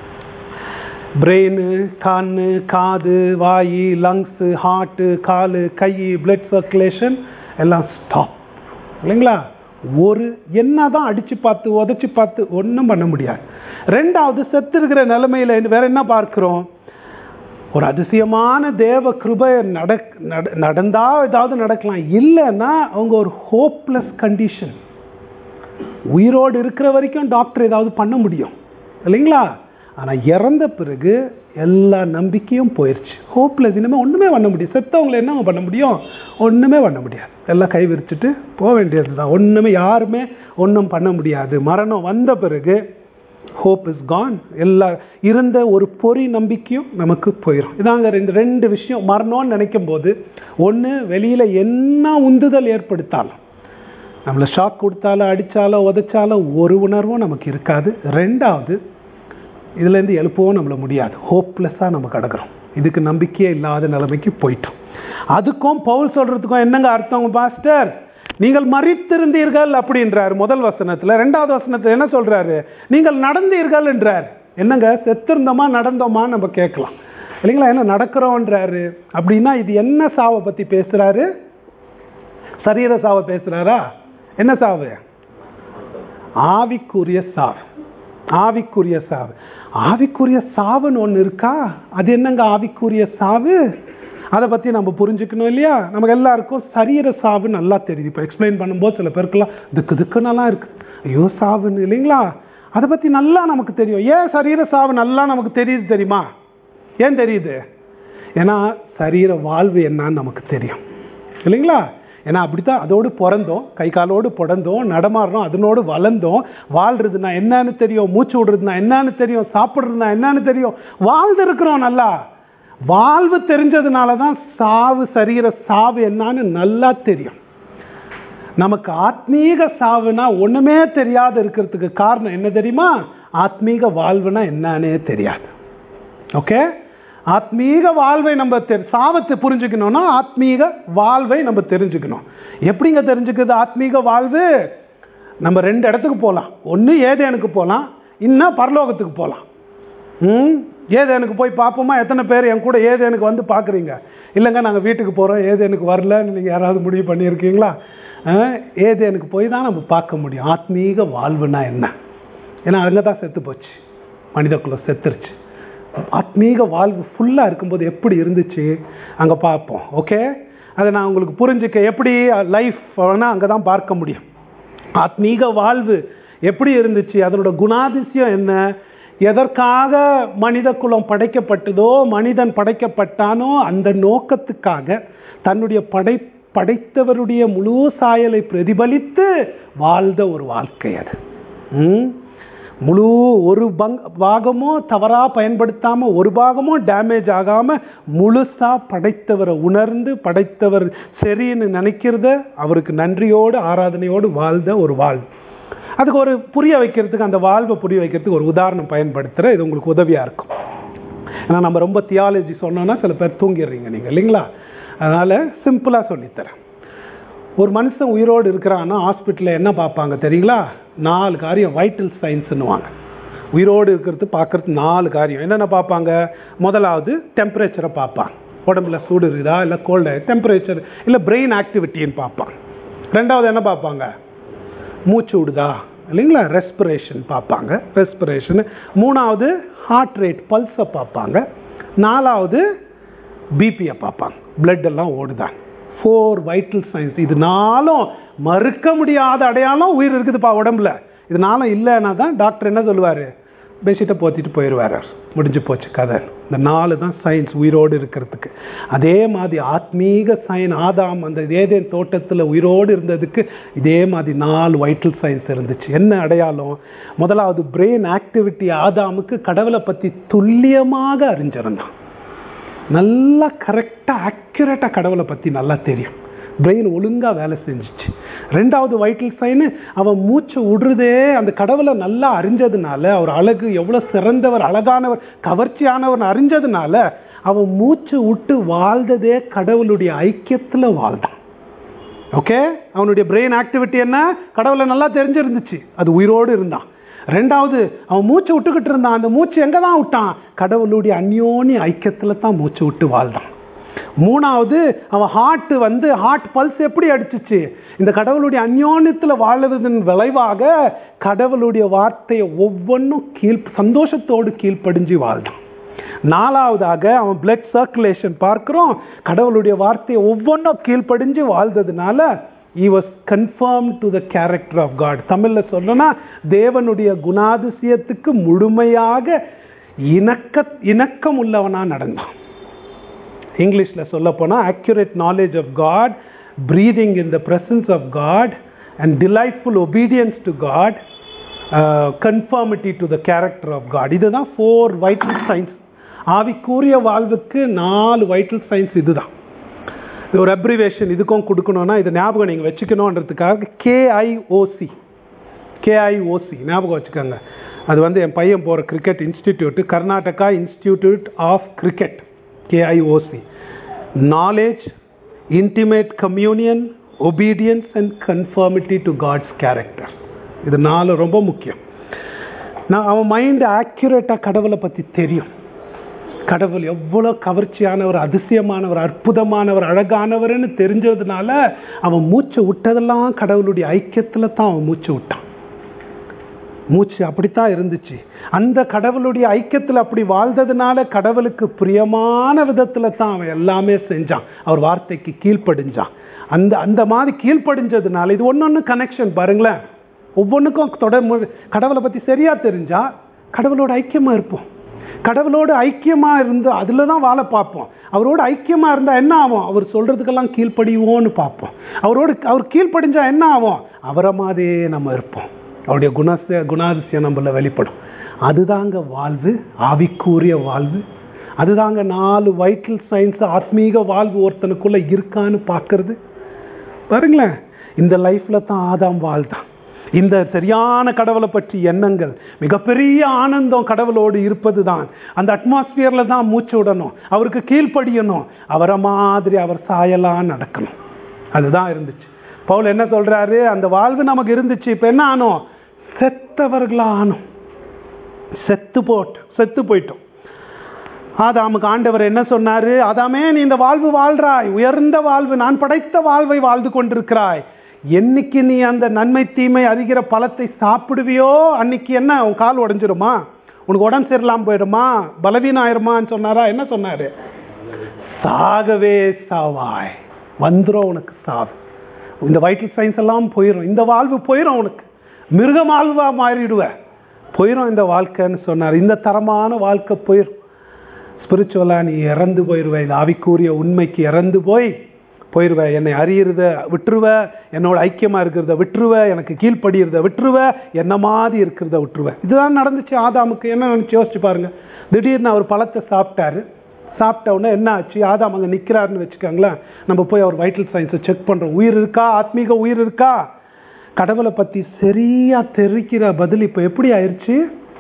பிரெயின் கண்ணு காது வாய் லங்ஸு ஹார்ட்டு காலு கை பிளட் சர்க்குலேஷன் எல்லாம் ஸ்டாப் இல்லைங்களா ஒரு என்ன தான் அடித்து பார்த்து உதச்சி பார்த்து ஒன்றும் பண்ண முடியாது ரெண்டாவது செத்து இருக்கிற நிலைமையில் வேற என்ன பார்க்குறோம் ஒரு அதிசயமான தேவ கிருபை நடக் நடந்தா ஏதாவது நடக்கலாம் இல்லைன்னா அவங்க ஒரு ஹோப்லெஸ் கண்டிஷன் உயிரோடு இருக்கிற வரைக்கும் டாக்டர் ஏதாவது பண்ண முடியும் இல்லைங்களா ஆனால் இறந்த பிறகு எல்லா நம்பிக்கையும் போயிடுச்சு ஹோப்லெஸ் இனிமேல் ஒன்றுமே பண்ண முடியும் செத்தவங்களை என்ன பண்ண முடியும் ஒன்றுமே பண்ண முடியாது எல்லாம் கை விரிச்சிட்டு போக வேண்டியது தான் ஒன்றுமே யாருமே ஒன்றும் பண்ண முடியாது மரணம் வந்த பிறகு ஹோப் இஸ் கான் எல்லா இருந்த ஒரு பொறி நம்பிக்கையும் நமக்கு போயிடும் இதாங்க இந்த ரெண்டு விஷயம் மரணம்னு நினைக்கும் போது ஒன்று வெளியில் என்ன உந்துதல் ஏற்படுத்தாலும் நம்மளை ஷாக் கொடுத்தாலோ அடித்தாலோ உதைச்சாலோ ஒரு உணர்வும் நமக்கு இருக்காது ரெண்டாவது இதுலேருந்து எழுப்பவும் நம்மள முடியாது ஹோப்லெஸ்ஸாக நம்ம கிடக்கிறோம் இதுக்கு நம்பிக்கையே இல்லாத நிலைமைக்கு போயிட்டோம் அதுக்கும் பவுல் சொல்கிறதுக்கும் என்னங்க அர்த்தம் பாஸ்டர் நீங்கள் மறித்திருந்தீர்கள் அப்படின்றார் முதல் வசனத்தில் ரெண்டாவது வசனத்தில் என்ன சொல்கிறாரு நீங்கள் நடந்தீர்கள் என்றார் என்னங்க செத்திருந்தோமா நடந்தோமா நம்ம கேட்கலாம் இல்லைங்களா என்ன நடக்கிறோன்றாரு அப்படின்னா இது என்ன சாவை பற்றி பேசுகிறாரு சரீர சாவை பேசுகிறாரா என்ன சாவு ஆவிக்குரிய சாவு ஆவிக்குரிய சாவு ஆவிக்குரிய சாவுன்னு ஒன்று இருக்கா அது என்னங்க ஆவிக்குரிய சாவு அதை பற்றி நம்ம புரிஞ்சுக்கணும் இல்லையா நமக்கு எல்லாருக்கும் சரீர சாவு நல்லா தெரியுது இப்போ எக்ஸ்பிளைன் பண்ணும்போது சில பேருக்குலாம் திக்கு திக்குன்னெல்லாம் இருக்குது ஐயோ சாவுன்னு இல்லைங்களா அதை பற்றி நல்லா நமக்கு தெரியும் ஏன் சரீர சாவு நல்லா நமக்கு தெரியுது தெரியுமா ஏன் தெரியுது ஏன்னா சரீர வாழ்வு என்னன்னு நமக்கு தெரியும் இல்லைங்களா ஏன்னா அப்படித்தான் அதோடு பிறந்தோம் கை காலோடு பிறந்தோம் நடமாடுறோம் அதனோடு வளர்ந்தோம் வாழ்றதுனா என்னன்னு தெரியும் மூச்சு விடுறதுனா என்னன்னு தெரியும் சாப்பிட்றதுனா என்னன்னு தெரியும் வாழ்ந்து இருக்கிறோம் நல்லா வாழ்வு தெரிஞ்சதுனால தான் சாவு சரீர சாவு என்னன்னு நல்லா தெரியும் நமக்கு ஆத்மீக சாவுனா ஒண்ணுமே தெரியாத இருக்கிறதுக்கு காரணம் என்ன தெரியுமா ஆத்மீக வாழ்வுனா என்னன்னே தெரியாது ஓகே ஆத்மீக வாழ்வை நம்ம தெரி சாவத்தை புரிஞ்சுக்கணும்னா ஆத்மீக வாழ்வை நம்ம தெரிஞ்சுக்கணும் எப்படிங்க தெரிஞ்சுக்கிறது ஆத்மீக வாழ்வு நம்ம ரெண்டு இடத்துக்கு போகலாம் ஒன்று ஏதேனுக்கு போகலாம் இன்னும் பரலோகத்துக்கு போகலாம் ம் ஏதேனுக்கு போய் பார்ப்போமா எத்தனை பேர் என் கூட ஏதேனுக்கு வந்து பார்க்குறீங்க இல்லைங்க நாங்கள் வீட்டுக்கு போகிறோம் ஏதேனுக்கு வரலன்னு நீங்கள் யாராவது முடிவு பண்ணியிருக்கீங்களா ஏதேனுக்கு போய் தான் நம்ம பார்க்க முடியும் ஆத்மீக வாழ்வுனா என்ன ஏன்னா அங்கே தான் செத்து போச்சு மனிதக்குள்ள செத்துருச்சு ஆத்மீக வாழ்வு ஃபுல்லாக இருக்கும்போது எப்படி இருந்துச்சு அங்கே பார்ப்போம் ஓகே அதை நான் உங்களுக்கு புரிஞ்சுக்க எப்படி லைஃப் வேணால் அங்கே தான் பார்க்க முடியும் ஆத்மீக வாழ்வு எப்படி இருந்துச்சு அதனோட குணாதிசயம் என்ன எதற்காக மனித குலம் படைக்கப்பட்டதோ மனிதன் படைக்கப்பட்டானோ அந்த நோக்கத்துக்காக தன்னுடைய படை படைத்தவருடைய முழு சாயலை பிரதிபலித்து வாழ்ந்த ஒரு வாழ்க்கை அது ம் முழு ஒரு பங் பாகமும் தவறாக பயன்படுத்தாமல் ஒரு பாகமும் டேமேஜ் ஆகாமல் முழுசாக படைத்தவரை உணர்ந்து படைத்தவர் சரின்னு நினைக்கிறத அவருக்கு நன்றியோடு ஆராதனையோடு வாழ்ந்த ஒரு வாழ்வு அதுக்கு ஒரு புரிய வைக்கிறதுக்கு அந்த வாழ்வை புரிய வைக்கிறதுக்கு ஒரு உதாரணம் பயன்படுத்துகிற இது உங்களுக்கு உதவியாக இருக்கும் ஏன்னா நம்ம ரொம்ப தியாலஜி சொன்னோன்னா சில பேர் தூங்கிடுறீங்க நீங்கள் இல்லைங்களா அதனால் சிம்பிளாக சொல்லித்தரேன் ஒரு மனுஷன் உயிரோடு இருக்கிறான்னா ஹாஸ்பிட்டலில் என்ன பார்ப்பாங்க தெரியுங்களா நாலு காரியம் வைட்டல் சயின்ஸ்னுவாங்க உயிரோடு இருக்கிறது பார்க்குறது நாலு காரியம் என்னென்ன பார்ப்பாங்க முதலாவது டெம்பரேச்சரை பார்ப்பாங்க உடம்புல சூடு இருக்குதா இல்லை கோல்டு டெம்பரேச்சர் இல்லை பிரெயின் ஆக்டிவிட்டின்னு பார்ப்பாங்க ரெண்டாவது என்ன பார்ப்பாங்க மூச்சு விடுதா இல்லைங்களா ரெஸ்பிரேஷன் பார்ப்பாங்க ரெஸ்பிரேஷன் மூணாவது ஹார்ட் ரேட் பல்ஸை பார்ப்பாங்க நாலாவது பிபியை பார்ப்பாங்க blood எல்லாம் ஓடுதான் ஃபோர் வைட்டல் சயின்ஸ் இது நாளும் மறுக்க முடியாத அடையாளம் உயிர் இருக்குதுப்பா உடம்புல இது நாளும் இல்லைன்னா தான் டாக்டர் என்ன சொல்லுவார் பெட்ஷீட்டை போத்திட்டு போயிடுவார் அவர் முடிஞ்சு போச்சு கதை இந்த நாலு தான் சயின்ஸ் உயிரோடு இருக்கிறதுக்கு அதே மாதிரி ஆத்மீக சயின் ஆதாம் அந்த ஏதேன் தோட்டத்தில் உயிரோடு இருந்ததுக்கு இதே மாதிரி நாலு வைட்டல் சயின்ஸ் இருந்துச்சு என்ன அடையாளம் முதலாவது பிரெயின் ஆக்டிவிட்டி ஆதாமுக்கு கடவுளை பற்றி துல்லியமாக அறிஞ்சிருந்தான் நல்லா கரெக்டாக ஆக்யூரேட்டாக கடவுளை பற்றி நல்லா தெரியும் பிரெயின் ஒழுங்காக வேலை செஞ்சுச்சு ரெண்டாவது வைட்டல் சைனு அவன் மூச்சு விடுறதே அந்த கடவுளை நல்லா அறிஞ்சதுனால அவர் அழகு எவ்வளோ சிறந்தவர் அழகானவர் கவர்ச்சியானவர் அறிஞ்சதுனால அவன் மூச்சு விட்டு வாழ்ந்ததே கடவுளுடைய ஐக்கியத்தில் வாழ்ந்தான் ஓகே அவனுடைய பிரெயின் ஆக்டிவிட்டி என்ன கடவுளை நல்லா தெரிஞ்சிருந்துச்சு அது உயிரோடு இருந்தான் ரெண்டாவது அவன் மூச்சு விட்டுக்கிட்டு இருந்தான் அந்த மூச்சு எங்கே தான் விட்டான் கடவுளுடைய அந்யோனி ஐக்கியத்தில் தான் மூச்சு விட்டு வாழ்ந்தான் மூணாவது அவன் ஹார்ட் வந்து ஹார்ட் பல்ஸ் எப்படி அடிச்சிச்சு இந்த கடவுளுடைய அந்யோன்யத்தில் வாழுவதன் விளைவாக கடவுளுடைய வார்த்தையை ஒவ்வொன்றும் கீழ் சந்தோஷத்தோடு கீழ்ப்படிஞ்சு வாழ்ந்தான் நாலாவதாக அவன் பிளட் சர்க்குலேஷன் பார்க்கிறோம் கடவுளுடைய வார்த்தையை ஒவ்வொன்றும் கீழ்ப்படிஞ்சு வாழ்ந்ததுனால he was conform to the character of God தமிழில் சொல்லணும்னா தேவனுடைய குணாதிசயத்துக்கு முழுமையாக இணக்க இணக்கம் உள்ளவனாக நடந்தான் இங்கிலீஷில் சொல்ல போனால் accurate knowledge of God breathing in the presence of God and delightful obedience to God conformity to the character of God இதுதான் ஃபோர் வைட்டல் சயின்ஸ் ஆவிக்குரிய வாழ்வுக்கு நாலு வைட்டல் சயின்ஸ் இதுதான் இது ஒரு அப்ரிவேஷன் இதுக்கும் கொடுக்கணும்னா இது ஞாபகம் நீங்கள் வச்சுக்கணுன்றதுக்காக கேஐஓசி கேஐஓசி ஞாபகம் வச்சுக்கோங்க அது வந்து என் பையன் போகிற cricket institute Karnataka institute of cricket KIOC knowledge intimate communion obedience and conformity to God's character இது நாலு ரொம்ப முக்கியம் நான் அவன் மைண்டு ஆக்யூரேட்டாக கடவுளை பற்றி தெரியும் கடவுள் எவ்வளோ கவர்ச்சியானவர் அதிசயமானவர் அற்புதமானவர் அழகானவர்னு தெரிஞ்சதுனால அவன் மூச்சு விட்டதெல்லாம் கடவுளுடைய ஐக்கியத்தில் தான் அவன் மூச்சு விட்டான் மூச்சு அப்படித்தான் இருந்துச்சு அந்த கடவுளுடைய ஐக்கியத்தில் அப்படி வாழ்ந்ததுனால கடவுளுக்கு பிரியமான விதத்தில் தான் அவன் எல்லாமே செஞ்சான் அவர் வார்த்தைக்கு கீழ்ப்படிஞ்சான் அந்த அந்த மாதிரி கீழ்ப்படிஞ்சதுனால இது ஒன்று ஒன்று கனெக்ஷன் பாருங்களேன் ஒவ்வொன்றுக்கும் தொடர் கடவுளை பற்றி சரியாக தெரிஞ்சா கடவுளோட ஐக்கியமாக இருப்போம் கடவுளோடு ஐக்கியமாக இருந்து அதில் தான் வாழ பார்ப்போம் அவரோடு ஐக்கியமாக இருந்தால் என்ன ஆகும் அவர் சொல்கிறதுக்கெல்லாம் கீழ்ப்படிவோன்னு பார்ப்போம் அவரோடு அவர் கீழ்ப்படிஞ்சா என்ன ஆகும் அவரை மாதிரியே நம்ம இருப்போம் அவருடைய குணச குணாதிசயம் நம்மள வெளிப்படும் அதுதாங்க வாழ்வு ஆவிக்கூறிய வாழ்வு அதுதாங்க நாலு வைட்டல் சயின்ஸ் ஆத்மீக வாழ்வு ஒருத்தனுக்குள்ளே இருக்கான்னு பார்க்கறது பாருங்களேன் இந்த லைஃப்பில் தான் ஆதாம் வாழ்தான் இந்த சரியான கடவுளை பற்றி எண்ணங்கள் மிகப்பெரிய ஆனந்தம் கடவுளோடு இருப்பது தான் அந்த அட்மாஸ்பியரில் தான் மூச்சு விடணும் அவருக்கு கீழ்ப்படியணும் அவரை மாதிரி அவர் சாயலாம் நடக்கணும் அதுதான் இருந்துச்சு பவுல் என்ன சொல்றாரு அந்த வாழ்வு நமக்கு இருந்துச்சு இப்போ என்ன ஆனோம் செத்தவர்களா ஆனோம் செத்து போட்டு செத்து போயிட்டோம் ஆதாமுக்கு ஆண்டவர் என்ன சொன்னாரு ஆதாமே நீ இந்த வாழ்வு வாழ்றாய் உயர்ந்த வாழ்வு நான் படைத்த வாழ்வை வாழ்ந்து கொண்டிருக்கிறாய் என்னைக்கு நீ அந்த நன்மை தீமை அறிகிற பழத்தை சாப்பிடுவியோ அன்னைக்கு என்ன உன் கால் உடஞ்சிருமா உனக்கு உடம்பு சரியில்லாம போயிடுமா பலவீனம் ஆயிருமான்னு சொன்னாரா என்ன சொன்னாரு சாகவே சாவாய் வந்துடும் உனக்கு சாவு இந்த வைட்டல் சயின்ஸ் எல்லாம் போயிடும் இந்த வாழ்வு போயிடும் உனக்கு மிருக வாழ்வா மாறிடுவ போயிடும் இந்த வாழ்க்கைன்னு சொன்னார் இந்த தரமான வாழ்க்கை போயிடும் ஸ்பிரிச்சுவலாக நீ இறந்து போயிடுவ இந்த ஆவிக்கூறிய உண்மைக்கு இறந்து போய் போயிடுவ என்னை அறியறத விட்டுருவ என்னோட ஐக்கியமாக இருக்கிறத விட்டுருவ எனக்கு கீழ்ப்படிகிறத விட்டுருவ என்ன மாதிரி இருக்கிறத விட்டுருவ இதுதான் நடந்துச்சு ஆதாமுக்கு என்ன நினச்சி யோசிச்சு பாருங்க திடீர்னு அவர் பழத்தை சாப்பிட்டாரு சாப்பிட்ட உடனே என்ன ஆச்சு ஆதாம் அங்கே நிற்கிறாருன்னு வச்சுக்கோங்களேன் நம்ம போய் அவர் வைட்டல் சயின்ஸை செக் பண்ணுறோம் உயிர் இருக்கா ஆத்மீக உயிர் இருக்கா கடவுளை பற்றி சரியாக தெரிக்கிற பதில் இப்போ எப்படி ஆயிடுச்சு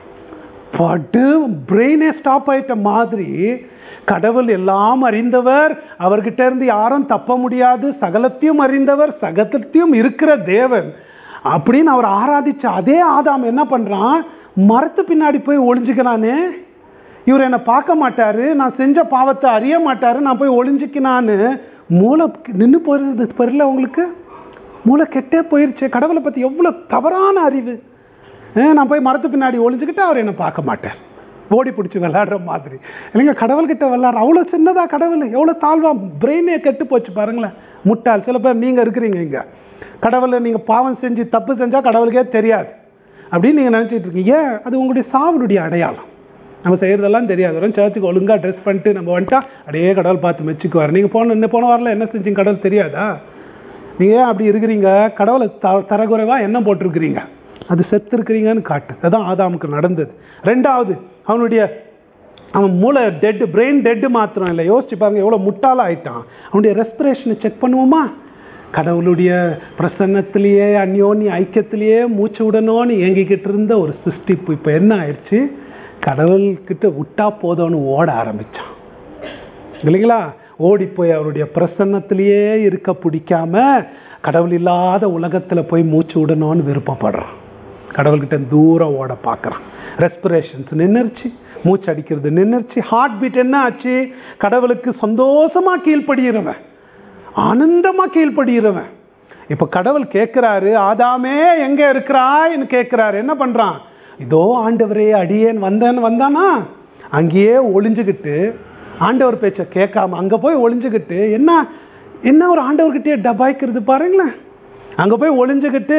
படு பிரெயினே ஸ்டாப் ஆயிட்ட மாதிரி கடவுள் எல்லாம் அறிந்தவர் அவர்கிட்ட இருந்து யாரும் தப்ப முடியாது சகலத்தையும் அறிந்தவர் சகலத்தையும் இருக்கிற தேவன் அப்படின்னு அவர் ஆராதிச்ச அதே ஆதாம் என்ன பண்றான் மரத்து பின்னாடி போய் ஒளிஞ்சுக்கிறானே இவர் என்னை பார்க்க மாட்டாரு நான் செஞ்ச பாவத்தை அறிய மாட்டாரு நான் போய் ஒளிஞ்சுக்கினான்னு மூளை நின்று போயிருது பெரியல உங்களுக்கு மூளை கெட்டே போயிருச்சு கடவுளை பற்றி எவ்வளோ தவறான அறிவு அஹ் நான் போய் மரத்து பின்னாடி ஒளிஞ்சுக்கிட்டு அவர் என்னை பார்க்க மாட்டேன் ஓடி பிடிச்சி விளையாடுற மாதிரி இல்லைங்க கடவுள்கிட்ட விளையாடுற அவ்வளோ சின்னதா கடவுள் எவ்வளோ தாழ்வா பிரெயினே கெட்டு போச்சு பாருங்களேன் முட்டாள் சில பேர் நீங்கள் இருக்கிறீங்க இங்கே கடவுளை நீங்கள் பாவம் செஞ்சு தப்பு செஞ்சால் கடவுளுக்கே தெரியாது அப்படின்னு நீங்கள் நினச்சிட்டு இருக்கீங்க ஏன் அது உங்களுடைய சாவுடைய அடையாளம் நம்ம செய்கிறதெல்லாம் தெரியாது வரும் சர்ச்சுக்கு ஒழுங்காக ட்ரெஸ் பண்ணிட்டு நம்ம வந்துட்டா அப்படியே கடவுள் பார்த்து மெச்சுக்குவார் நீங்கள் போன இன்னும் போன வாரில் என்ன செஞ்சீங்க கடவுள் தெரியாதா நீங்கள் ஏன் அப்படி இருக்கிறீங்க கடவுளை த தரக்குறைவாக என்ன போட்டிருக்கிறீங்க அது செத்து இருக்கிறீங்கன்னு காட்டு அதான் ஆதாமுக்கு நடந்தது ரெண்டாவது அவனுடைய அவன் மூளை டெட்டு பிரெயின் டெட்டு மாத்திரம் இல்லை யோசிச்சு பாருங்க எவ்வளோ முட்டாள ஆயிட்டான் அவனுடைய ரெஸ்பிரேஷனை செக் பண்ணுவோமா கடவுளுடைய பிரசன்னத்திலேயே அந்யோன்ய ஐக்கியத்திலேயே மூச்சு விடணும்னு ஏங்கிக்கிட்டு இருந்த ஒரு சிருஷ்டிப்பு இப்போ என்ன ஆயிடுச்சு கடவுள்கிட்ட விட்டா போதும்னு ஓட ஆரம்பிச்சான் இல்லைங்களா ஓடி போய் அவருடைய பிரசன்னத்திலேயே இருக்க பிடிக்காம கடவுள் இல்லாத உலகத்துல போய் மூச்சு விடணும்னு விருப்பப்படுறான் கடவுள்கிட்ட தூரம் ஓட பார்க்கறான் ரெஸ்பிரேஷன்ஸ் நின்றுச்சு மூச்சு அடிக்கிறது நின்றுச்சு ஹார்ட் பீட் என்ன ஆச்சு கடவுளுக்கு சந்தோஷமா கீழ்ப்படுகிறவன் ஆனந்தமா கீழ்ப்படுகிறவன் இப்ப கடவுள் கேட்கிறாரு ஆதாமே எங்க இருக்கிறாய்ன்னு கேட்கிறாரு என்ன பண்றான் இதோ ஆண்டவரே அடியேன் வந்தேன்னு வந்தானா அங்கேயே ஒளிஞ்சுக்கிட்டு ஆண்டவர் பேச்ச கேட்காம அங்க போய் ஒளிஞ்சுக்கிட்டு என்ன என்ன ஒரு ஆண்டவர்கிட்டயே டபாய்க்கிறது பாருங்களேன் அங்க போய் ஒளிஞ்சுக்கிட்டு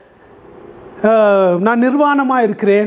அஹ், நான் நிர்வாணமா இருக்கிறேன்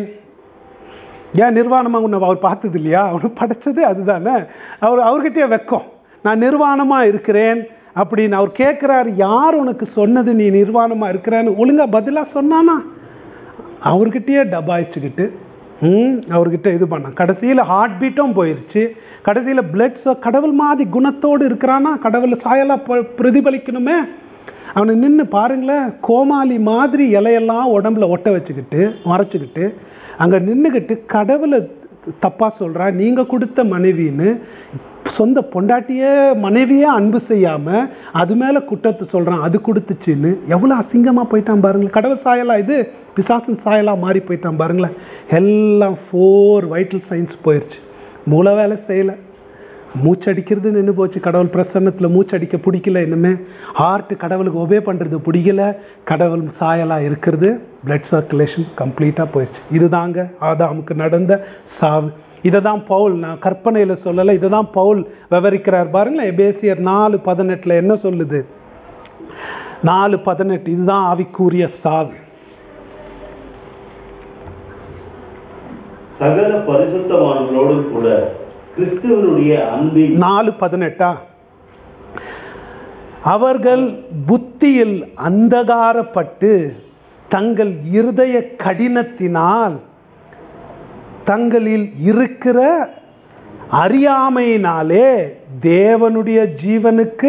ஏன் நிர்வாணமா உன்னை அவர் பார்த்தது இல்லையா அவர் படைச்சது அதுதானே அவர் அவர்கிட்டயே வெக்கம் நான் நிர்வாணமா இருக்கிறேன் அப்படின்னு அவர் கேட்கிறாரு யார் உனக்கு சொன்னது நீ நிர்வாணமா இருக்கிறேன்னு ஒழுங்கா பதிலா சொன்னானா அவர்கிட்டயே டபாய்ச்சிக்கிட்டு ம் அவர்கிட்ட இது பண்ணான் கடைசியில் ஹார்ட் பீட்டும் போயிருச்சு கடைசியில் பிளட் கடவுள் மாதிரி குணத்தோடு இருக்கிறானா கடவுள் சாயலா ப- பிரதிபலிக்கணுமே அவனை நின்று பாருங்களேன் கோமாளி மாதிரி இலையெல்லாம் உடம்புல ஒட்ட வச்சுக்கிட்டு மறைச்சிக்கிட்டு அங்கே நின்றுக்கிட்டு கடவுளை தப்பா சொல்றா நீங்க கொடுத்த மனைவின்னு சொந்த பொண்டாட்டியே மனைவியே அன்பு செய்யாம அது மேல குற்றத்தை சொல்றான் அது கொடுத்துச்சுன்னு எவ்வளவு அசிங்கமா போயிட்டான் பாருங்களேன் கடவுள் சாயலா இது பிசாசன் சாயலா மாறி போயிட்டான் பாருங்களேன் எல்லாம் ஃபோர் வைட்டல் சயின்ஸ் போயிருச்சு மூளை வேலை செய்யல மூச்சடிக்கிறது நின்று போச்சு கடவுள் பிரசன்னத்தில் மூச்சடிக்க பிடிக்கல இனிமே ஹார்ட் கடவுளுக்கு ஒபே பண்ணுறது பிடிக்கல கடவுள் சாயலாக இருக்கிறது பிளட் சர்க்குலேஷன் கம்ப்ளீட்டாக போயிடுச்சு இதுதாங்க ஆதாமுக்கு நடந்த சாவு இதை தான் பவுல் நான் கற்பனையில் சொல்லலை இதை தான் பவுல் விவரிக்கிறார் பாருங்களேன் எபேசியர் நாலு பதினெட்டில் என்ன சொல்லுது நாலு பதினெட்டு இதுதான் ஆவிக்குரிய சாவு சகல பரிசுத்தவான்களோடு கூட கிறிஸ்துவனுடைய அன்பின் நாலு பதினெட்டா அவர்கள் புத்தியில் அந்தகாரப்பட்டு தங்கள் இருதய கடினத்தினால் தங்களில் இருக்கிற அறியாமையினாலே தேவனுடைய ஜீவனுக்கு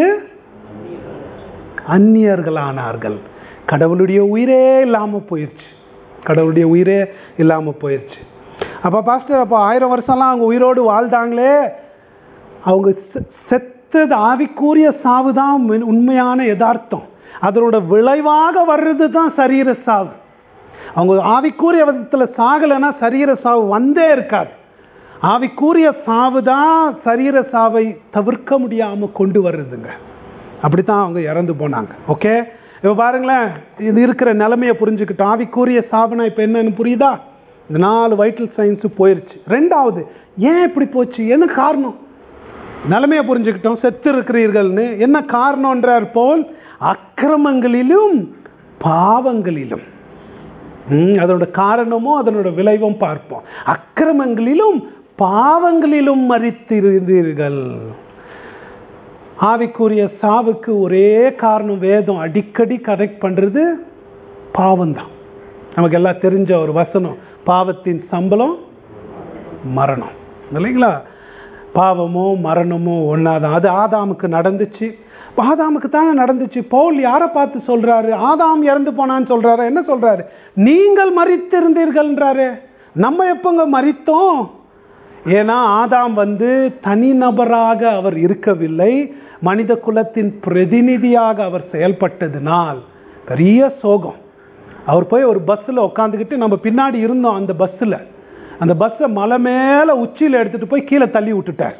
அந்நியர்களானார்கள் கடவுளுடைய உயிரே இல்லாம போயிடுச்சு கடவுளுடைய உயிரே இல்லாம போயிடுச்சு அப்ப பாஸ்டர் அப்போ ஆயிரம் வருஷம்லாம் அவங்க உயிரோடு வாழ்ந்தாங்களே அவங்க செ- செத்தது ஆவிக்குரிய சாவு தான் உண்மையான யதார்த்தம் அதனோட விளைவாக வர்றது தான் சரீர சாவு அவங்க ஆவிக்குரிய விதத்தில் சாகலைன்னா சரீர சாவு வந்தே இருக்காது ஆவிக்குரிய சாவு தான் சரீர சாவை தவிர்க்க முடியாம கொண்டு வருதுங்க அப்படித்தான் அவங்க இறந்து போனாங்க ஓகே இப்போ பாருங்களேன் இது இருக்கிற நிலைமையை புரிஞ்சுக்கிட்டோம் ஆவிக்குரிய சாவுனா இப்போ என்னன்னு புரியுதா இந்த நாலு வைட்டல் சயின்ஸ் போயிருச்சு ரெண்டாவது ஏன் இப்படி போச்சு என்ன காரணம் நிலைமையை புரிஞ்சுக்கிட்டோம் செத்து இருக்கிறீர்கள்னு என்ன காரணம்ன்றார் போல் அக்கிரமங்களிலும் பாவங்களிலும் ம், அதனோட காரணமும் அதனோட விளைவும் பார்ப்போம் அக்கிரமங்களிலும் பாவங்களிலும் மறித்திருந்தீர்கள் ஆவிக்குரிய சாவுக்கு ஒரே காரணம் வேதம் அடிக்கடி கரெக்ட் பண்றது பாவம்தான் நமக்கு எல்லாம் தெரிஞ்ச ஒரு வசனம் பாவத்தின் சம்பளம் மரணம் இல்லைங்களா பாவமோ மரணமோ ஒன்னாதான் அது ஆதாமுக்கு நடந்துச்சு ஆதாமுக்கு தானே நடந்துச்சு பவுல் யாரை பார்த்து சொல்றாரு ஆதாம் இறந்து போனான்னு சொல்றாரு என்ன சொல்றாரு நீங்கள் மறித்திருந்தீர்கள்ன்றாரு நம்ம எப்பங்க மறித்தோம் ஏன்னா ஆதாம் வந்து தனிநபராக அவர் இருக்கவில்லை மனித குலத்தின் பிரதிநிதியாக அவர் செயல்பட்டதினால் பெரிய சோகம் அவர் போய் ஒரு பஸ்ஸில் உட்காந்துக்கிட்டு நம்ம பின்னாடி இருந்தோம் அந்த பஸ்ஸில் அந்த பஸ்ஸை மலை மேலே உச்சியில் எடுத்துட்டு போய் கீழே தள்ளி விட்டுட்டார்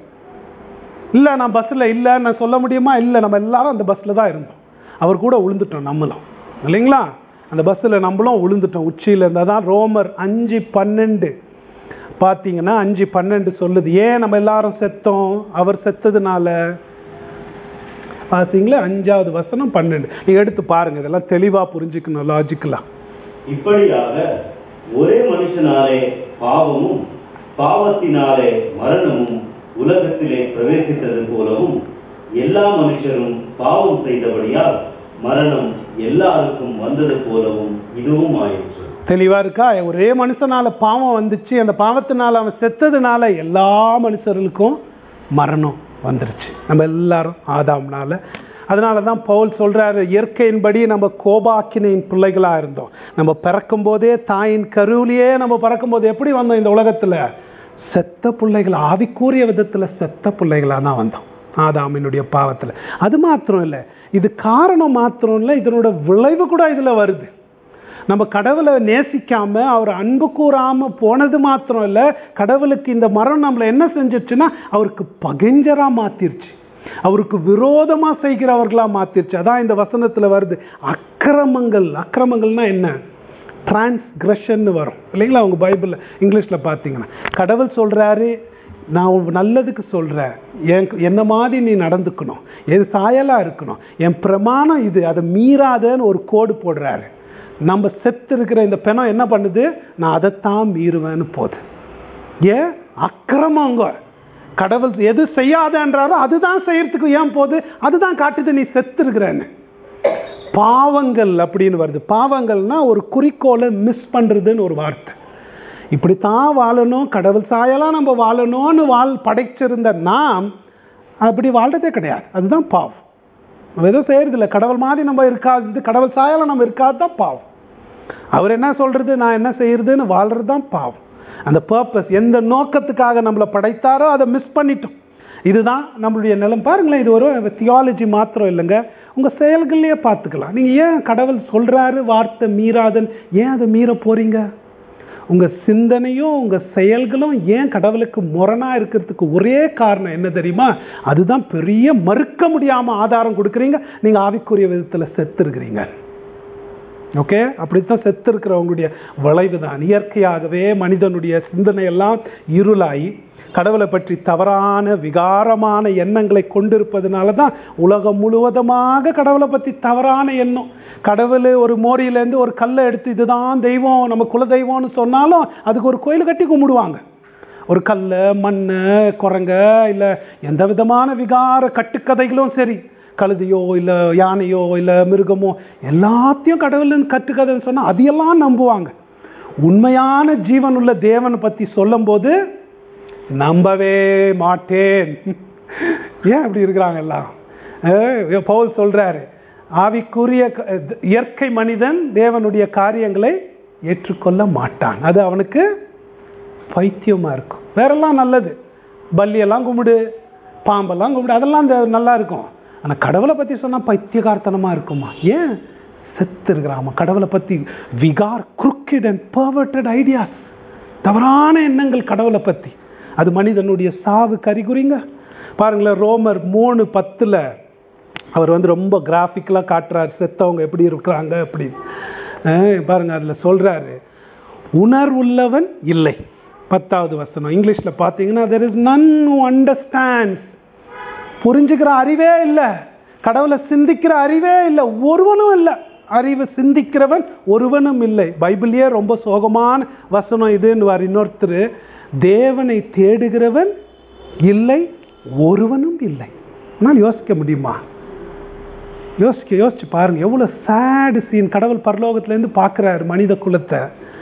இல்லை நான் பஸ்ஸில் இல்லை நான் சொல்ல முடியுமா இல்லை நம்ம எல்லாரும் அந்த பஸ்ஸில் தான் இருந்தோம் அவர் கூட விழுந்துட்டோம் நம்மளும் இல்லைங்களா அந்த பஸ்ஸில் நம்மளும் விழுந்துட்டோம் உச்சியில் இருந்தால் தான் ரோமர் அஞ்சு பன்னெண்டு பார்த்தீங்கன்னா அஞ்சு பன்னெண்டு சொல்லுது ஏன் நம்ம எல்லாரும் செத்தோம் அவர் செத்ததுனால பார்த்தீங்களா அஞ்சாவது வசனம் பன்னெண்டு நீங்கள் எடுத்து பாருங்க இதெல்லாம் தெளிவாக புரிஞ்சுக்கணும் லாஜிக்கலாக இப்படியாக ஒரே மனுஷனாலே பாவமும் பாவத்தினாலே மரணமும் உலகத்திலே பிரவேசித்தது போலவும் எல்லா மனுஷரும் பாவம் செய்தபடியால் மரணம் எல்லாருக்கும் வந்தது போலவும் இதுவும் ஆயிற்று தெளிவா இருக்கா ஒரே மனுஷனால பாவம் வந்துச்சு அந்த பாவத்தினால அவன் செத்ததுனால எல்லா மனுஷர்களுக்கும் மரணம் வந்துருச்சு நம்ம எல்லாரும் ஆதாம்னால அதனால தான் பவுல் சொல்றாரு இயற்கையின்படி நம்ம கோபாக்கினின் பிள்ளைகளா இருந்தோம் நம்ம பிறக்கும் போதே தாயின் கருவிலேயே நம்ம பிறக்கும் போது எப்படி வந்தோம் இந்த உலகத்துல செத்த பிள்ளைகள் ஆவிக்கூறிய விதத்துல செத்த பிள்ளைகளா தான் வந்தோம் ஆதாமினுடைய பாவத்துல அது மாத்திரம் இல்லை இது காரணம் மாத்திரம் இல்லை இதனோட விளைவு கூட இதுல வருது நம்ம கடவுளை நேசிக்காம அவர் அன்பு கூறாம போனது மாத்திரம் இல்ல கடவுளுக்கு இந்த மரம் நம்மளை என்ன செஞ்சிருச்சுன்னா அவருக்கு பகைஞ்சரா மாத்திருச்சு அவருக்கு விரோதமா செய்கிறவர்களா மாத்திருச்சு அதான் இந்த வசனத்துல வருது அக்கிரமங்கள் அக்கிரமங்கள்னா என்ன டிரான்ஸ்கிரஷன் வரும் இல்லைங்களா அவங்க பைபிளில் இங்கிலீஷில் பார்த்தீங்கன்னா கடவுள் சொல்றாரு நான் உன் நல்லதுக்கு சொல்கிறேன் என் என்ன மாதிரி நீ நடந்துக்கணும் எது சாயலாக இருக்கணும் என் பிரமாணம் இது அதை மீறாதன்னு ஒரு கோடு போடுறாரு நம்ம செத்து இருக்கிற இந்த பிணம் என்ன பண்ணுது நான் அதைத்தான் மீறுவேன்னு போகுது ஏன் அக்கிரமங்க கடவுள் எது செய்யாதன்றாரோ அதுதான் செய்யறதுக்கு ஏன் போகுது அதுதான் காட்டுது நீ செத்து இருக்கிறேன்னு பாவங்கள் அப்படின்னு வருது பாவங்கள்னா ஒரு குறிக்கோளை மிஸ் பண்றதுன்னு ஒரு வார்த்தை இப்படித்தான் வாழணும் கடவுள் சாயலாம் நம்ம வாழணும்னு வாழ் படைச்சிருந்த நாம் அப்படி வாழ்றதே கிடையாது அதுதான் பாவம் நம்ம எதுவும் செய்யறதில்ல கடவுள் மாதிரி நம்ம இருக்காது கடவுள் சாயலாம் நம்ம இருக்காது தான் பாவம் அவர் என்ன சொல்றது நான் என்ன செய்யறதுன்னு வாழ்றது தான் பாவம் அந்த பர்பஸ் எந்த நோக்கத்துக்காக நம்மளை படைத்தாரோ அதை மிஸ் பண்ணிட்டோம் இதுதான் நம்மளுடைய நிலம் பாருங்களேன் இது ஒரு தியாலஜி மாத்திரம் இல்லைங்க உங்க செயல்கள்லயே பார்த்துக்கலாம் நீங்க ஏன் கடவுள் சொல்றாரு வார்த்தை மீறாதன் ஏன் அதை மீற போறீங்க உங்க சிந்தனையும் உங்க செயல்களும் ஏன் கடவுளுக்கு முரணா இருக்கிறதுக்கு ஒரே காரணம் என்ன தெரியுமா அதுதான் பெரிய மறுக்க முடியாம ஆதாரம் கொடுக்குறீங்க நீங்க ஆவிக்குரிய விதத்துல செத்து இருக்கிறீங்க ஓகே அப்படித்தான் செத்து இருக்கிறவங்களுடைய விளைவு தான் இயற்கையாகவே மனிதனுடைய சிந்தனை எல்லாம் இருளாகி கடவுளை பற்றி தவறான விகாரமான எண்ணங்களை கொண்டிருப்பதனால தான் உலகம் முழுவதுமாக கடவுளை பற்றி தவறான எண்ணம் கடவுள் ஒரு மோரியிலேருந்து ஒரு கல்லை எடுத்து இதுதான் தெய்வம் நம்ம குல தெய்வம்னு சொன்னாலும் அதுக்கு ஒரு கோயில் கட்டி கும்பிடுவாங்க ஒரு கல் மண் குரங்க இல்லை எந்த விதமான விகார கட்டுக்கதைகளும் சரி கழுதையோ இல்லை யானையோ இல்லை மிருகமோ எல்லாத்தையும் கடவுள் கட்டுக்கதைன்னு சொன்னால் அதையெல்லாம் நம்புவாங்க உண்மையான ஜீவன் உள்ள தேவனை பற்றி சொல்லும்போது நம்பவே மாட்டேன் ஏன் அப்படி இருக்கிறாங்க எல்லாம் அஹ் பவுல் சொல்றாரு ஆவிக்குரிய க- இயற்கை மனிதன் தேவனுடைய காரியங்களை ஏற்றுக்கொள்ள மாட்டான் அது அவனுக்கு பைத்தியமா இருக்கும் வேறெல்லாம் நல்லது பல்லியெல்லாம் கும்பிடு பாம்பெல்லாம் கும்பிடு அதெல்லாம் இந்த நல்லா இருக்கும் ஆனா கடவுளை பத்தி சொன்னா பைத்தியகார்த்தனமா இருக்குமா ஏன் செத்து இருக்கிறாமா கடவுளை பத்தி விகார் crooked அண்ட் perverted ஐடியாஸ் தவறான எண்ணங்கள் கடவுளை பத்தி அது மனிதனுடைய சாவு கறிகுறிங்க பாருங்களேன் ரோமர் மூணு பத்துல அவர் வந்து ரொம்ப கிராஃபிக்கலாக காட்டுறாரு செத்தவங்க எப்படி இருக்கிறாங்க அப்படி அஹ் பாருங்க அதுல சொல்றாரு உணர்வுள்ளவன் இல்லை பத்தாவது வசனம் இங்கிலீஷ்ல பார்த்தீங்கன்னா there is none who understands புரிஞ்சுக்கிற அறிவே இல்லை கடவுளை சிந்திக்கிற அறிவே இல்லை ஒருவனும் இல்லை அறிவு சிந்திக்கிறவன் ஒருவனும் இல்லை பைபிள்லயே ரொம்ப சோகமான வசனம் இதுன்னு இன்னொருத்தர் தேவனை தேடுகிறவன் இல்லை ஒருவனும் இல்லை ஆனால் யோசிக்க முடியுமா யோசிக்க யோசிச்சு பாருங்க எவ்வளவு சேடு சீன் கடவுள் பரலோகத்திலேருந்து பார்க்குறாரு மனித குலத்தை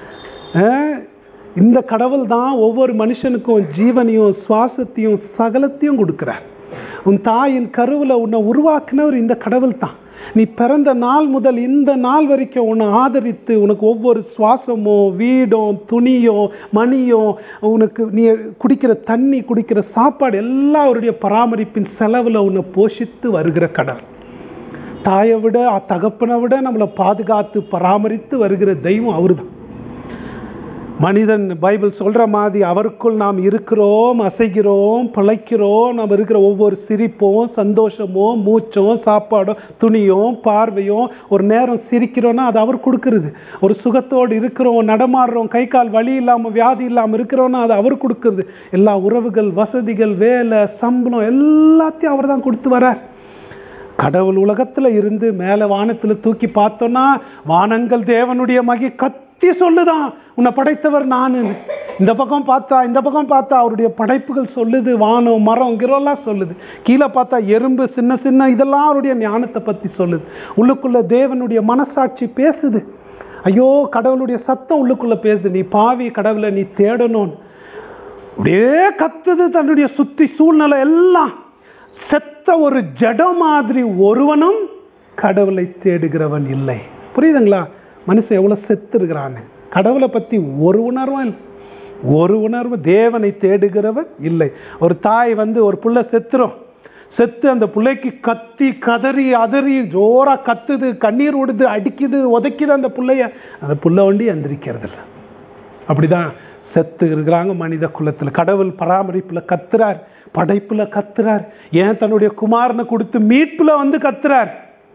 அஹ், இந்த கடவுள் தான் ஒவ்வொரு மனுஷனுக்கும் ஜீவனையும் சுவாசத்தையும் சகலத்தையும் கொடுக்குறார் உன் தாயின் கருவில் உன்னை உருவாக்குனவர் இந்த கடவுள் தான் நீ பிறந்த நாள் முதல் இந்த நாள் வரைக்கும் உன்னை ஆதரித்து உனக்கு ஒவ்வொரு சுவாசமோ வீடோ துணியோ மணியோ உனக்கு நீ குடிக்கிற தண்ணி குடிக்கிற சாப்பாடு எல்லாம் அவருடைய பராமரிப்பின் செலவில் உன்னை போஷித்து வருகிற கடவுள் தாயை விட தகப்பனை விட நம்மளை பாதுகாத்து பராமரித்து வருகிற தெய்வம் அவர்தான் மனிதன் பைபிள் சொல்ற மாதிரி அவருக்குள் நாம் இருக்கிறோம் அசைகிறோம் பிழைக்கிறோம் நாம் இருக்கிற ஒவ்வொரு சிரிப்பும் சந்தோஷமும் மூச்சும் சாப்பாடும் துணியும் பார்வையும் ஒரு நேரம் சிரிக்கிறோம்னா அது அவர் கொடுக்கறது ஒரு சுகத்தோடு இருக்கிறோம் நடமாடுறோம் கை கால் வலி இல்லாம வியாதி இல்லாம இருக்கிறோம்னா அது அவர் கொடுக்கறது எல்லா உறவுகள் வசதிகள் வேலை சம்பளம் எல்லாத்தையும் அவர் தான் கொடுத்து வரார் கடவுள் உலகத்துல இருந்து மேல வானத்துல தூக்கி பார்த்தோம்னா வானங்கள் தேவனுடைய மகி கத்தி சொல்லுதான் உன்னை படைத்தவர் நானு இந்த பக்கம் பார்த்தா இந்த பக்கம் பார்த்தா அவருடைய படைப்புகள் சொல்லுது வானம் மரம் கிரோலாம் சொல்லுது கீழே பார்த்தா எறும்பு சின்ன சின்ன இதெல்லாம் அவருடைய ஞானத்தை பத்தி சொல்லுது உள்ளுக்குள்ள தேவனுடைய மனசாட்சி பேசுது ஐயோ கடவுளுடைய சத்தம் உள்ளுக்குள்ள பேசுது நீ பாவி கடவுளை நீ தேடணும் அப்படியே கத்துது தன்னுடைய சுத்தி சூழ்நிலை எல்லாம் செத்த ஒரு ஜடம் மாதிரி ஒருவனும் கடவுளை தேடுகிறவன் இல்லை புரியுதுங்களா மனுஷன் எவ்வளவு செத்து இருக்கிறான்னு கடவுளை பத்தி ஒரு உணர்வும் இல்லை ஒரு உணர்வு தேவனை தேடுகிறவன் இல்லை ஒரு தாய் வந்து ஒரு புள்ள செத்துரும் செத்து அந்த பிள்ளைக்கு கத்தி கதறி அதறி ஜோரா கத்துது கண்ணீர் விடுது அடிக்குது உதைக்குது அந்த பிள்ளைய அந்த புள்ள வண்டி எந்திரிக்கிறது இல்லை அப்படிதான் செத்து இருக்கிறாங்க மனித குலத்துல கடவுள் பராமரிப்புல கத்துறார் படைப்புல கத்துறார் ஏன் தன்னுடைய குமாரனை கொடுத்து மீட்புல வந்து கத்துறார்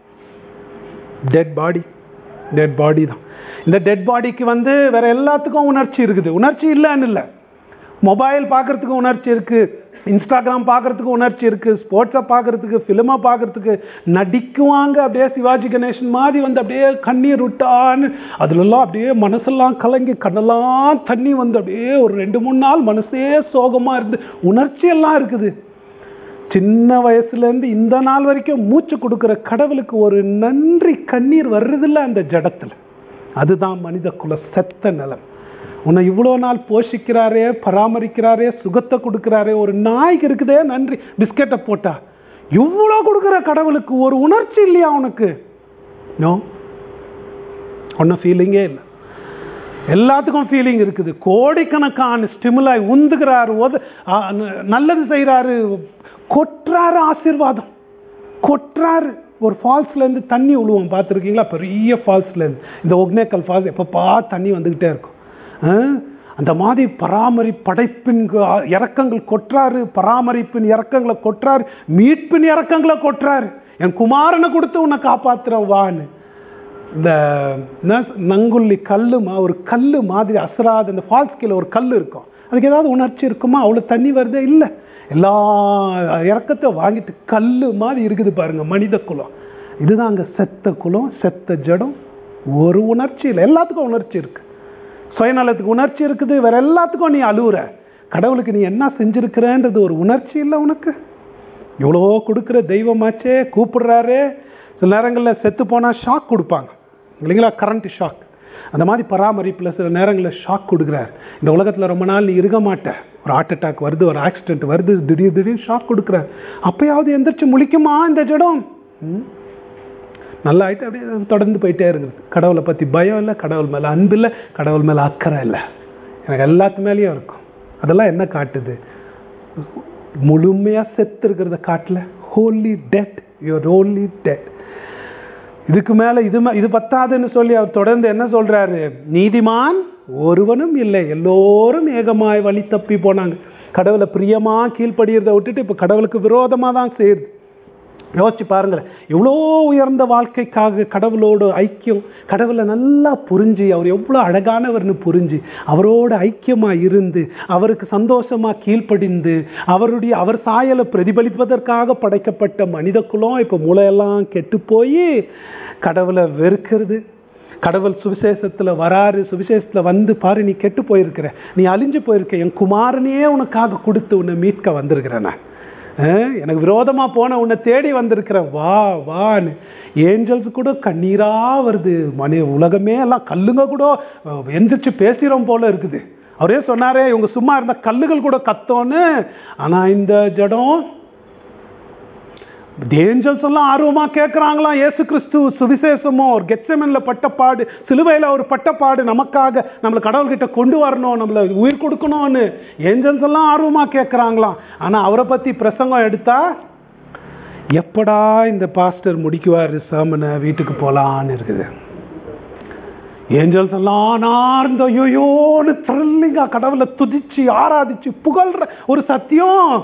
டெட் பாடி டெட் பாடி தான் இந்த டெட் பாடிக்கு வந்து வேற எல்லாத்துக்கும் உணர்ச்சி இருக்குது உணர்ச்சி இல்லைன்னு இல்லை மொபைல் பார்க்கறதுக்கு உணர்ச்சி இருக்கு இன்ஸ்டாகிராம் பார்க்கறதுக்கு உணர்ச்சி இருக்கு ஸ்போர்ட்ஸை பார்க்கறதுக்கு ஃபிலிமை பார்க்கறதுக்கு நடிக்குவாங்க அப்படியே சிவாஜி கணேசன் மாதிரி வந்து அப்படியே கண்ணீர் விட்டான்னு அதுலலாம் அப்படியே மனசெல்லாம் கலங்கி கண்ணெல்லாம் தண்ணி வந்து அப்படியே ஒரு ரெண்டு மூணு நாள் மனசே சோகமா இருந்து உணர்ச்சி எல்லாம் இருக்குது சின்ன வயசுல இருந்து இந்த நாள் வரைக்கும் மூச்சு கொடுக்கிற கடவுளுக்கு ஒரு நன்றி கண்ணீர் வர்றதில்ல அந்த ஜடத்துல அதுதான் மனித குல செத்த நிலம் உன்னை இவ்வளோ நாள் போஷிக்கிறாரே பராமரிக்கிறாரே சுகத்தை கொடுக்கிறாரே ஒரு நாய்க்கு இருக்குதே நன்றி பிஸ்கெட்டை போட்டா இவ்வளோ கொடுக்குற கடவுளுக்கு ஒரு உணர்ச்சி இல்லையா உனக்கு நோ ஒன்றும் ஃபீலிங்கே இல்லை எல்லாத்துக்கும் ஃபீலிங் இருக்குது கோடிக்கணக்கான ஸ்டிமுலாய் உந்துகிறாரு ஒது ஆ, ந- நல்லது செய்கிறாரு கொட்டுறாரு ஆசீர்வாதம் கொட்டுறாரு ஒரு ஃபால்ஸ்லேருந்து தண்ணி விழுவோம் பார்த்துருக்கீங்களா பெரிய ஃபால்ஸ்லேருந்து இந்த ஒக்னேக்கல் ஃபால்ஸ் எப்பப்பா தண்ணி வந்துக்கிட்டே இருக்கும் ஆ? அந்த மாதிரி பராமரி படைப்பின் கு- இறக்கங்கள் கொட்டுறாரு பராமரிப்பின் இறக்கங்களை கொட்டுறாரு மீட்பின் இறக்கங்களை கொட்டுறாரு என் குமாரனை கொடுத்து உன்னை காப்பாத்துறேன் வான்னு இந்த என்ன சொ- நங்குள்ளி கல்லுமா ஒரு கல்லு மாதிரி அசராத இந்த ஃபால்ஸ் கீழே ஒரு கல் இருக்கும் அதுக்கு ஏதாவது உணர்ச்சி இருக்குமா அவ்வளோ தண்ணி வருதே இல்லை எல்லா இறக்கத்தை வாங்கிட்டு கல்லு மாதிரி இருக்குது பாருங்க மனித குலம் இதுதான் அங்கே செத்த குலம் செத்த ஜடம் ஒரு உணர்ச்சி இல்லை எல்லாத்துக்கும் உணர்ச்சி இருக்கு சுயநலத்துக்கு உணர்ச்சி இருக்குது வேற எல்லாத்துக்கும் நீ அழுவுற கடவுளுக்கு நீ என்ன செஞ்சிருக்கிறன்றது ஒரு உணர்ச்சி இல்லை உனக்கு இவ்வளோ கொடுக்குற தெய்வமாச்சே கூப்பிடுறாரு சில நேரங்களில் செத்து போனால் ஷாக் கொடுப்பாங்க இல்லைங்களா கரண்ட் ஷாக் அந்த மாதிரி பராமரிப்பில் சில நேரங்களில் ஷாக் கொடுக்குறாரு இந்த உலகத்தில் ரொம்ப நாள் நீ இருக்க மாட்ட ஒரு ஹார்ட் அட்டாக் வருது ஒரு ஆக்சிடென்ட் வருது திடீர் திடீர்னு ஷாக் கொடுக்குறாரு அப்பயாவது எந்திரிச்சு முழிக்குமா இந்த ஜடம் ம்? நல்லா ஆயிட்டு அப்படியே தொடர்ந்து போயிட்டே இருக்குது கடவுளை பற்றி பயம் இல்லை கடவுள் மேலே அன்பு இல்லை கடவுள் மேலே அக்கறை இல்லை எனக்கு எல்லாத்து மேலேயும் இருக்கும் அதெல்லாம் என்ன காட்டுது முழுமையாக செத்து இருக்கிறத காட்டல wholly dead your wholly dead இதுக்கு மேல இது ம- இது பத்தாதுன்னு சொல்லி அவர் தொடர்ந்து என்ன சொல்றாரு நீதிமான் ஒருவனும் இல்லை எல்லோரும் ஏகமாய் வழி தப்பி போனாங்க கடவுளை பிரியமா கீழ்ப்படியறதை விட்டுட்டு இப்ப கடவுளுக்கு விரோதமா தான் செய்யுது யோசிச்சு பாருங்களேன் எவ்வளோ உயர்ந்த வாழ்க்கைக்காக கடவுளோட ஐக்கியம் கடவுளை நல்லா புரிஞ்சு அவர் எவ்வளோ அழகானவர்னு புரிஞ்சு அவரோட ஐக்கியமாக இருந்து அவருக்கு சந்தோஷமாக கீழ்ப்படிந்து அவருடைய அவர் சாயலை பிரதிபலிப்பதற்காக படைக்கப்பட்ட மனித குலம் இப்போ மூளையெல்லாம் கெட்டு போய் கடவுளை வெறுக்கிறது கடவுள் சுவிசேஷத்தில் வராரு சுவிசேஷத்தில் வந்து பாரு நீ கெட்டு போயிருக்கிற நீ அழிஞ்சு போயிருக்க என் குமாரனையே உனக்காக கொடுத்து உன்னை மீட்க வந்திருக்கிறேன் நான் அஹ், எனக்கு விரோதமா போன உன்னை தேடி வந்திருக்கிற வா வான்னு ஏஞ்சல்ஸ் கூட கண்ணீரா வருது மணி உலகமே எல்லாம் கல்லுங்க கூட அஹ், எந்திரிச்சு பேசுகிறோம் போல இருக்குது அவரே சொன்னாரே இவங்க சும்மா இருந்த கல்லுகள் கூட கத்தோன்னு ஆனா இந்த ஜடம் ஏஞ்சல்ஸ் எல்லாம் ஆர்வமா கேட்கறாங்களாம் இயேசு கிறிஸ்து சுவிசேஷமோ ஒரு கெச்சமன்ல பட்டப்பாடு சிலுவையில ஒரு பட்டப்பாடு நமக்காக நம்மளை கடவுள்கிட்ட கொண்டு வரணும் நம்மளை உயிர் கொடுக்கணும்னு ஏஞ்சல்ஸ் எல்லாம் ஆர்வமா கேட்கறாங்களாம் ஆனா அவரை பத்தி பிரசங்கம் எடுத்தா எப்படா இந்த பாஸ்டர் முடிக்குவார் சாமனை வீட்டுக்கு போலான்னு இருக்குது ஏஞ்சல்ஸ் எல்லாம் நார்ந்த ஐயோன்னு த்ரில்லிங்கா கடவுளை துதிச்சு ஆராதிச்சு புகழ்ற ஒரு சத்தியம்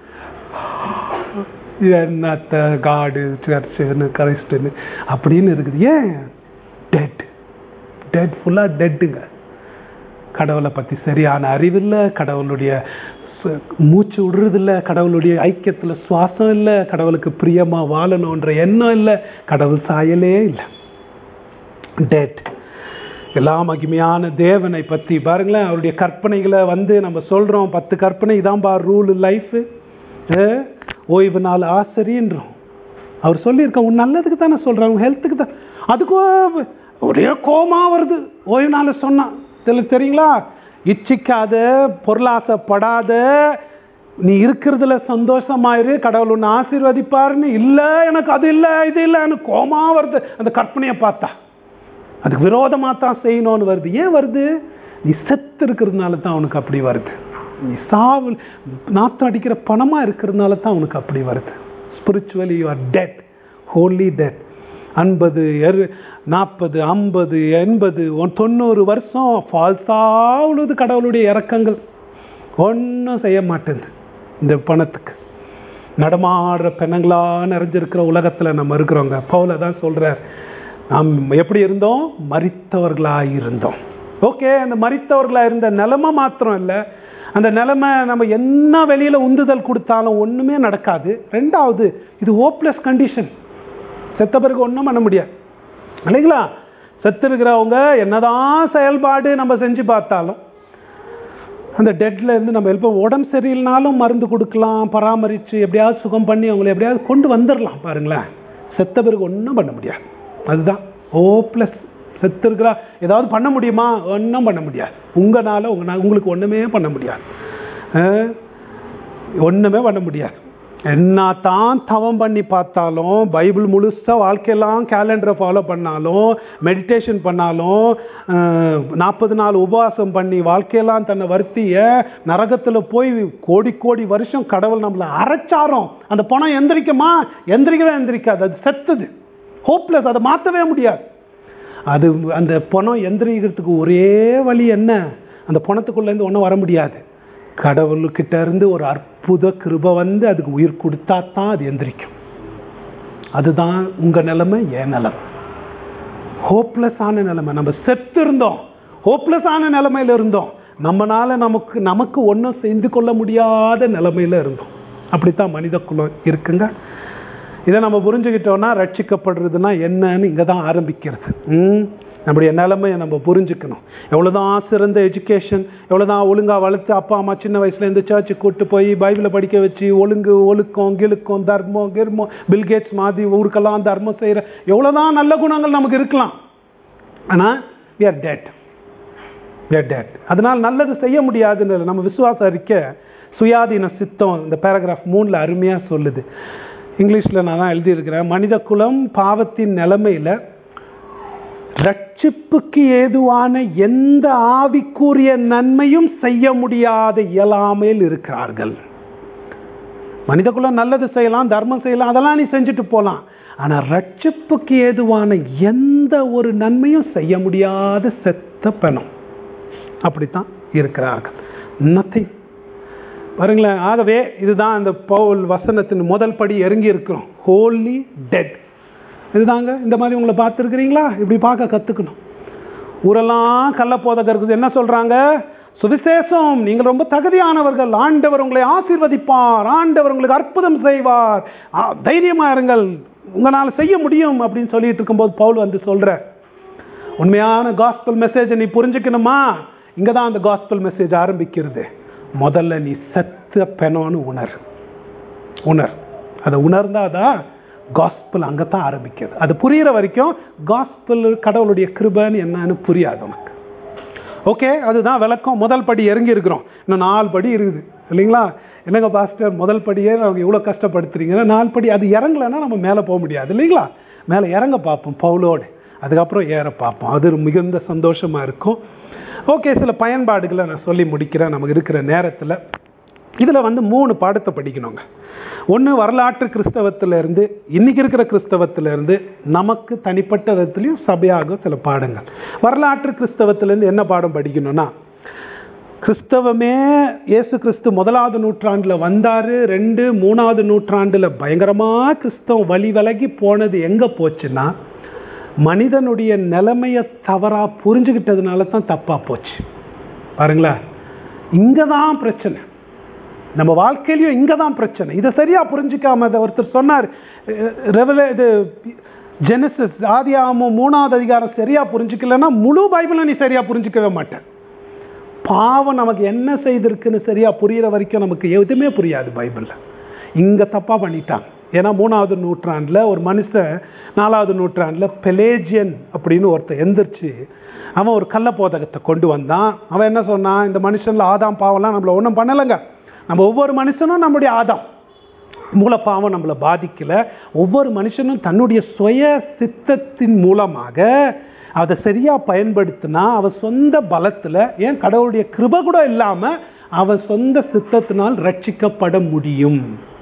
என்னத்த காடு சர்ச்சுன்னு கிரைஸ்டுன்னு அப்படின்னு இருக்குது ஏன் டெட் டெட் ஃபுல்லாக டெட்டுங்க கடவுளை பற்றி சரியான அறிவில்லை கடவுளுடைய சு- மூச்சு விடுறதில்ல கடவுளுடைய ஐக்கியத்தில் சுவாசம் இல்லை கடவுளுக்கு பிரியமாக வாழணுன்ற எண்ணம் இல்லை கடவுள் சாயலே இல்லை டெட் எல்லா மகிமையான தேவனை பற்றி பாருங்களேன் அவருடைய கற்பனைகளை வந்து நம்ம சொல்கிறோம் பத்து கற்பனை இதான் பா ரூல் லைஃபு ஓய்வு நாள் ஆசரின்றோம் அவர் சொல்லியிருக்க உன் நல்லதுக்கு தானே சொல்கிறேன் உன் ஹெல்த்துக்கு தான் அதுக்கும் ஒரே கோமா வருது ஓய்வு நாள் சொன்னான் தெரியல தெரியுங்களா இச்சிக்காத பொருளாசைப்படாத நீ இருக்கிறதுல சந்தோஷமாயிரு கடவுள் உன்னை ஆசீர்வதிப்பாருன்னு இல்லை எனக்கு அது இல்லை இது இல்லை எனக்கு கோமா வருது அந்த கற்பனையை பார்த்தா அதுக்கு விரோதமாக தான் செய்யணும்னு வருது ஏன் வருது நீ செத்து இருக்கிறதுனால தான் உனக்கு அப்படி வருது நீ சாவு நாத்தம் அடிக்கிற பணமாக இருக்கிறதுனால தான் உனக்கு அப்படி வருது spiritually you are dead wholly dead ஐம்பது எரு நாற்பது ஐம்பது எண்பது ஒன் தொண்ணூறு வருஷம் ஃபால்ஸாக உழுது கடவுளுடைய இறக்கங்கள் ஒன்றும் செய்ய மாட்டேங்குது இந்த பணத்துக்கு நடமாடுற பெண்ணங்களா நிறைஞ்சிருக்கிற உலகத்தில் நம்ம இருக்கிறோங்க பவுல தான் சொல்கிறார் நாம் எப்படி இருந்தோம் மறித்தவர்களாக இருந்தோம் ஓகே அந்த மறித்தவர்களாக இருந்த நிலைமை மாத்திரம் இல்லை அந்த நிலைமை நம்ம என்ன வெளியில் உந்துதல் கொடுத்தாலும் ஒன்றுமே நடக்காது ரெண்டாவது இது ஹோப்லெஸ் கண்டிஷன் செத்த பிறகு ஒன்றும் பண்ண முடியாது இல்லைங்களா செத்து இருக்கிறவங்க என்னதான் செயல்பாடு நம்ம செஞ்சு பார்த்தாலும் அந்த டெட்ல இருந்து நம்ம எப்போ உடம்பு சரியில்லைனாலும் மருந்து கொடுக்கலாம் பராமரித்து எப்படியாவது சுகம் பண்ணி அவங்களை எப்படியாவது கொண்டு வந்துடலாம் பாருங்களேன் செத்த பிறகு ஒன்றும் பண்ண முடியாது அதுதான் ஹோப்லெஸ் செத்து இருக்கிறா ஏதாவது பண்ண முடியுமா ஒன்றும் பண்ண முடியாது உங்களால் உங்க உங்களுக்கு ஒன்றுமே பண்ண முடியாது அஹ், ஒன்றுமே பண்ண முடியாது என்ன தான் தவம் பண்ணி பார்த்தாலும் பைபிள் முழுசாக வாழ்க்கையெல்லாம் கேலண்டரை ஃபாலோ பண்ணாலும் மெடிடேஷன் பண்ணாலும் நாற்பது நாள் உபவாசம் பண்ணி வாழ்க்கையெல்லாம் தன்னை வருத்திய நரகத்தில் போய் கோடி கோடி வருஷம் கடவுள் நம்மளை அரைச்சாரோம் அந்த பணம் எந்திரிக்குமா எந்திரிக்கவே எந்திரிக்காது அது செத்துது ஹோப்லெஸ் அதை மாற்றவே முடியாது அது அந்த பணம் எந்திரிக்கிறதுக்கு ஒரே வழி என்ன அந்த பணத்துக்குள்ளேருந்து ஒன்றும் வர முடியாது கடவுள்கிட்ட இருந்து ஒரு அற்புத கிருபை வந்து அதுக்கு உயிர் கொடுத்தா தான் அது எந்திரிக்கும் அதுதான் உங்கள் நிலைமை என் நிலைமை ஹோப்லெஸ்ஸான நிலைமை நம்ம செத்து இருந்தோம் ஹோப்லெஸ்ஸான நிலைமையில இருந்தோம் நம்மனால நமக்கு நமக்கு ஒன்றும் செஞ்சு கொள்ள முடியாத நிலைமையில இருந்தோம் அப்படித்தான் மனித குலம் இருக்குங்க இதை நம்ம புரிஞ்சுக்கிட்டோம்னா ரட்சிக்கப்படுறதுன்னா என்னன்னு இங்கே தான் ஆரம்பிக்கிறது ம் நம்முடைய நிலைமையை நம்ம புரிஞ்சுக்கணும் எவ்வளோதான் சிறந்த எஜுகேஷன் எவ்வளோதான் ஒழுங்காக வளர்த்து அப்பா அம்மா சின்ன வயசுலேருந்து சர்ச்சுக்கு கூட்டு போய் பைபிளை படிக்க வச்சு ஒழுங்கு ஒழுக்கம் கிழுக்கம் தர்மம் கிர்மம் பில்கேட்ஸ் மாதிரி ஊருக்கெல்லாம் தர்மம் செய்கிற எவ்வளோதான் நல்ல குணங்கள் நமக்கு இருக்கலாம் ஆனால் we are dead we are dead அதனால் நல்லது செய்ய முடியாதுன்னு இல்லை. நம்ம விசுவாசம் அறிக்கை சுயாதீன சித்தம் இந்த பேராகிராஃப் மூணில் அருமையாக சொல்லுது இங்கிலீஷில் நான் தான் எழுதியிருக்கிறேன் மனித குலம் பாவத்தின் நிலைமையில் ரட்சிப்புக்கு ஏதுவான எந்த ஆவிக்குரிய நன்மையும் செய்ய முடியாத இயலாமையில் இருக்கிறார்கள் மனிதக்குள்ள நல்லது செய்யலாம் தர்மம் செய்யலாம் அதெல்லாம் நீ செஞ்சுட்டு போகலாம் ஆனால் ரட்சிப்புக்கு ஏதுவான எந்த ஒரு நன்மையும் செய்ய முடியாத செத்த பணம் அப்படித்தான் இருக்கிறார்கள் நத்திங் பாருங்களேன் ஆகவே இதுதான் அந்த பவுல் வசனத்தின் முதல் படி இறங்கி இருக்கிறோம் ஹோலி டெட் இதுதாங்க இந்த மாதிரி உங்களை பார்த்துருக்கிறீங்களா இப்படி பார்க்க கற்றுக்கணும் ஊரெல்லாம் கள்ளப்போதகருக்கு என்ன சொல்கிறாங்க சுவிசேஷம் நீங்கள் ரொம்ப தகுதியானவர்கள் ஆண்டவர் உங்களை ஆசீர்வதிப்பார் ஆண்டவர் உங்களுக்கு அற்புதம் செய்வார் ஆ, தைரியமா இருங்கள் உங்களால் செய்ய முடியும் அப்படின்னு சொல்லிட்டு இருக்கும்போது பவுல் வந்து சொல்ற உண்மையான காஸ்பல் மெசேஜை நீ புரிஞ்சுக்கணுமா இங்கே தான் அந்த காஸ்பல் மெசேஜ் ஆரம்பிக்கிறது முதல்ல நீ செத்த பெணோன்னு உணர் உணர் அதை உணர்ந்தாதான் காஸ்பல் அங்கே தான் ஆரம்பிக்கிறது அது புரியிற வரைக்கும் காஸ்பல் கடவுளுடைய கிருபன்னு என்னன்னு புரியாது உனக்கு ஓகே அதுதான் விளக்கம் முதல் படி இறங்கி இருக்கிறோம் இன்னும் நாலு படி இருக்குது இல்லைங்களா என்னங்க பாஸ்டர் முதல் படியே அவங்க இவ்வளோ கஷ்டப்படுத்துறீங்கன்னா நாலு படி அது இறங்கலைன்னா நம்ம மேலே போக முடியாது இல்லைங்களா மேலே இறங்க பார்ப்போம் பவுலோடு அதுக்கப்புறம் ஏற பார்ப்போம் அது மிகுந்த சந்தோஷமாக இருக்கும் ஓகே சில பயன்பாடுகளை நான் சொல்லி முடிக்கிறேன் நமக்கு இருக்கிற நேரத்தில் இதில் வந்து மூணு பாடத்தை படிக்கணுங்க ஒன்று வரலாற்று கிறிஸ்தவத்துல இருந்து இன்னைக்கு இருக்கிற கிறிஸ்தவத்துல இருந்து நமக்கு தனிப்பட்ட விதத்துலையும் சபையாக சில பாடங்கள் வரலாற்று கிறிஸ்தவத்திலேருந்து என்ன பாடம் படிக்கணும்னா கிறிஸ்தவமே இயேசு கிறிஸ்து முதலாவது நூற்றாண்டுல வந்தாரு ரெண்டு மூணாவது நூற்றாண்டுல பயங்கரமா கிறிஸ்தவம் வழி விலகி போனது எங்க போச்சுன்னா மனிதனுடைய நிலைமையை தவறா புரிஞ்சுக்கிட்டதுனால தான் தப்பா போச்சு பாருங்களேன் இங்க தான் பிரச்சனை நம்ம வாழ்க்கையிலயும் இங்க தான் பிரச்சனை இதை சரியா புரிஞ்சுக்காம இதை ஒருத்தர் சொன்னார் அஹ் ரெவல இது ஜெனசிஸ் ஆதியாகமம் மூணாவது அதிகாரம் சரியா புரிஞ்சுக்கலன்னா முழு பைபிளும் நீ சரியா புரிஞ்சுக்கவே மாட்டேன் பாவம் நமக்கு என்ன செய்திருக்குன்னு சரியா புரியிற வரைக்கும் நமக்கு எதுவுமே புரியாது பைபிள்ல இங்க தப்பா பண்ணிட்டாங்க ஏன்னா மூணாவது நூற்றாண்டுல ஒரு மனுஷன் நாலாவது நூற்றாண்டுல பெலேஜியன் அப்படின்னு ஒருத்தன் எந்திரிச்சு அவன் ஒரு கள்ள போதகத்தை கொண்டு வந்தான் அவன் என்ன சொன்னான் இந்த மனுஷன்ல ஆதாம் பாவம்லாம் நம்மள ஒன்றும் பண்ணலைங்க நம்ம ஒவ்வொரு மனுஷனும் நம்முடைய ஆதாம் மூலப்பாவம் நம்மளை பாதிக்கல ஒவ்வொரு மனுஷனும் தன்னுடைய சுய சித்தத்தின் மூலமாக அதை சரியா பயன்படுத்தினா அவன் சொந்த பலத்துல ஏன் கடவுளுடைய கிருப கூட இல்லாம அவன் சொந்த சித்தத்தினால் ரட்சிக்கப்பட முடியும்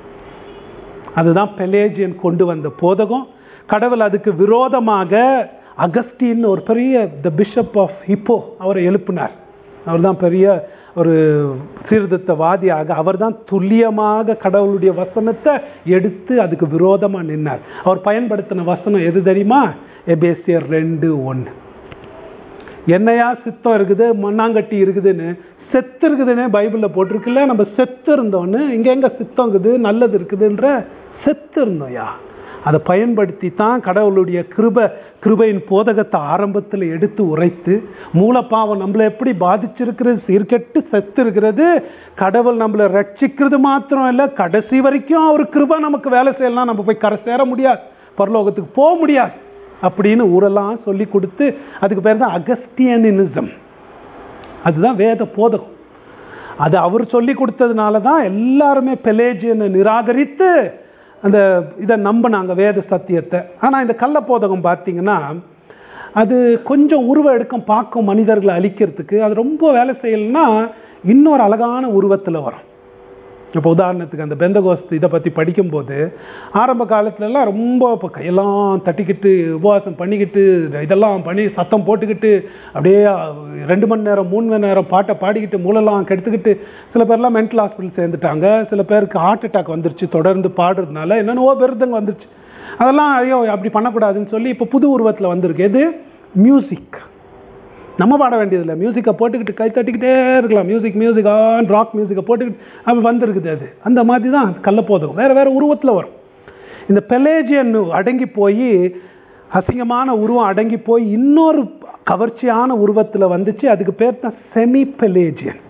அதுதான் பெலேஜியன் கொண்டு வந்த போதகம் கடவுள் அதுக்கு விரோதமாக அகஸ்டின் ஒரு பெரிய த பிஷப் ஆஃப் ஹிப்போ அவரை எழுப்பினார் அவர் தான் பெரிய ஒரு சீர்திருத்தவாதியாக அவர் தான் துல்லியமாக கடவுளுடைய வசனத்தை எடுத்து அதுக்கு விரோதமாக நின்னார் அவர் பயன்படுத்தின வசனம் எது தெரியுமா எபேசியர் ரெண்டு ஒன்று என்னையா சித்தம் இருக்குது மண்ணாங்கட்டி இருக்குதுன்னு செத்து இருக்குதுன்னு பைபிளில் போட்டிருக்குல்ல நம்ம செத்து இருந்தோன்னு இங்கே எங்கே சித்தம் இருக்குது நல்லது இருக்குதுன்ற செத்து இருந்தோம்யா அதை பயன்படுத்தி தான் கடவுளுடைய கிருப கிருபையின் போதகத்தை ஆரம்பத்தில் எடுத்து உரைத்து மூலப்பாவம் நம்மளை எப்படி பாதிச்சிருக்கிறது சீர்கெட்டு செத்து இருக்கிறது கடவுள் நம்மளை ரட்சிக்கிறது மாத்திரம் இல்லை கடைசி வரைக்கும் அவர் கிருபை நமக்கு வேலை செய்யலாம் நம்ம போய் கரை சேர முடியாது பரலோகத்துக்கு போக முடியாது அப்படின்னு ஊரெல்லாம் சொல்லி கொடுத்து அதுக்கு பேர் தான் அகஸ்டியனிசம் அதுதான் வேத போதகம் அது அவர் சொல்லி கொடுத்ததுனால தான் எல்லாருமே பெலேஜியனை நிராகரித்து அந்த இதை நம்பினாங்க வேத சத்தியத்தை ஆனால் இந்த கள்ள போதகம் பார்த்தீங்கன்னா அது கொஞ்சம் உருவ எடுக்கம் பார்க்கும் மனிதர்களை அழிக்கிறதுக்கு அது ரொம்ப வேலை செய்யலைன்னா இன்னொரு அழகான உருவத்தில் வரும் இப்போ உதாரணத்துக்கு அந்த பெந்தகோஸ்து இதை பற்றி படிக்கும்போது ஆரம்ப காலத்துலலாம் ரொம்ப இப்போ கையெல்லாம் தட்டிக்கிட்டு உபவாசம் பண்ணிக்கிட்டு இதெல்லாம் பண்ணி சத்தம் போட்டுக்கிட்டு அப்படியே ரெண்டு மணி நேரம் மூணு மணி நேரம் பாட்டை பாடிக்கிட்டு மூலெல்லாம் கெடுத்துக்கிட்டு சில பேர்லாம் மென்டல் ஹாஸ்பிட்டல் சேர்ந்துட்டாங்க சில பேருக்கு ஹார்ட் அட்டாக் வந்துருச்சு தொடர்ந்து பாடுறதுனால என்னென்னவோ விருதுங்க வந்துருச்சு அதெல்லாம் ஐயோ அப்படி பண்ணக்கூடாதுன்னு சொல்லி இப்போ புது உருவத்தில் வந்திருக்கு எது மியூசிக் நம்ம பாட வேண்டியதில்லை மியூசிக்கை போட்டுக்கிட்டு கை தட்டிக்கிட்டே இருக்கலாம் மியூசிக் மியூசிக் ஆன் ராக் மியூசிக்கை போட்டுக்கிட்டு அப்படி வந்திருக்குது அது அந்த மாதிரி தான் கள்ளப்போதும் வேறு வேறு உருவத்தில் வரும் இந்த பெலேஜியன் அடங்கி போய் அசிங்கமான உருவம் அடங்கி போய் இன்னொரு கவர்ச்சியான உருவத்தில் வந்துச்சு அதுக்கு பேர் தான் செமி பெலேஜியன்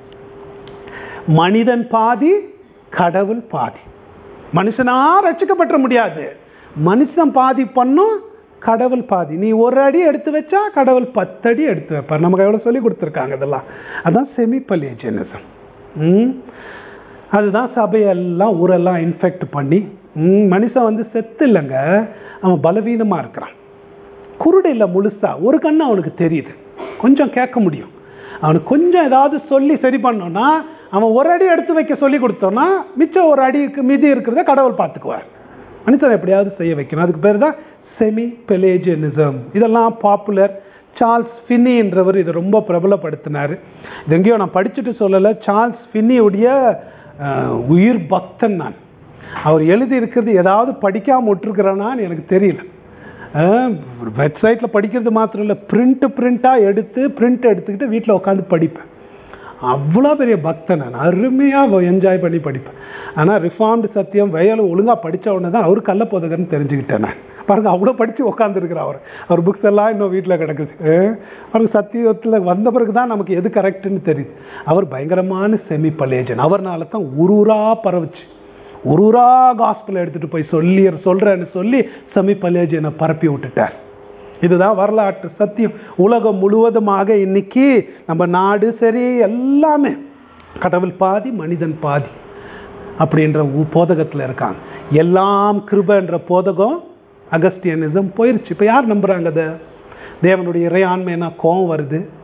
மனிதன் பாதி கடவுள் பாதி மனுஷனா ரசிக்கப்பட்ட முடியாது மனுஷன் பாதி பண்ணும் கடவுள் பாதி நீ ஒரு அடி எடுத்து வச்சா கடவுள் பத்து அடி எடுத்து வைப்பார் நமக்கு எவ்வளோ சொல்லி கொடுத்துருக்காங்க இதெல்லாம் அதான் செமி பலேஜியனிசம் அதுதான் சபையெல்லாம் ஊரெல்லாம் இன்ஃபெக்ட் பண்ணி ம், மனுஷன் வந்து செத்து இல்லைங்க அவன் பலவீனமாக இருக்கிறான் குருடு இல்லை முழுசா ஒரு கண்ணு அவனுக்கு தெரியுது கொஞ்சம் கேட்க முடியும் அவனுக்கு கொஞ்சம் ஏதாவது சொல்லி சரி பண்ணோன்னா அவன் ஒரு அடி எடுத்து வைக்க சொல்லி கொடுத்தோன்னா மிச்சம் ஒரு அடிக்கு மீதி இருக்கிறத கடவுள் பார்த்துக்குவார் மனுஷன் எப்படியாவது செய்ய வைக்கணும் அதுக்கு பேர் தான் செமி பெலேஜியனிசம் இதெல்லாம் பாப்புலர் சார்ல்ஸ் ஃபின்னின்றவர் இதை ரொம்ப பிரபலப்படுத்தினார் இது எங்கேயோ நான் படிச்சுட்டு சொல்லலை சார்ல்ஸ் ஃபின்னியுடைய அஹ், உயிர் பக்தன் நான் அவர் எழுதி இருக்கிறது ஏதாவது படிக்காம விட்டுருக்கிறேனான்னு எனக்கு தெரியல வெப்சைட்டில் படிக்கிறது மாத்திரம் இல்லை பிரிண்ட் பிரிண்ட்டாக எடுத்து பிரிண்ட் எடுத்துக்கிட்டு வீட்டில் உட்காந்து படிப்பேன் அவ்வளோ பெரிய பக்தன் நான் அருமையாக என்ஜாய் பண்ணி படிப்பேன் ஆனால் ரிஃபார்ம்டு சத்தியம் வயல் ஒழுங்காக படித்த உடனே தான் அவர் கள்ள போதகர்னு தெரிஞ்சுக்கிட்டேன் நான் பாருங்க அவ்வளோ படித்து உட்காந்துருக்குற அவர் அவர் புக்ஸ் எல்லாம் இன்னும் வீட்டில் கிடக்குது அஹ் அவருக்கு சத்தியத்தில் வந்த பிறகு தான் நமக்கு எது கரெக்டுன்னு தெரியுது அவர் பயங்கரமான செமி பலேஜன் அவர்னால தான் உருரா பரவுச்சு உருரா காஸ்பிள் எடுத்துகிட்டு போய் சொல்லி சொல்கிறேன்னு சொல்லி செமி பலேஜனை பரப்பி விட்டுட்டார் இதுதான் வரலாற்று சத்தியம் உலகம் முழுவதுமாக இன்னைக்கு நம்ம நாடு சரி எல்லாமே கடவுள் பாதி மனிதன் பாதி அப்படின்ற உ- போதகத்துல இருக்காங்க எல்லாம் கிருபன்ற போதகம் அகஸ்டியனிசம் போயிருச்சு இப்போ யார் நம்புறாங்க அதை தேவனுடைய இறையாண்மைனா கோபம் வருது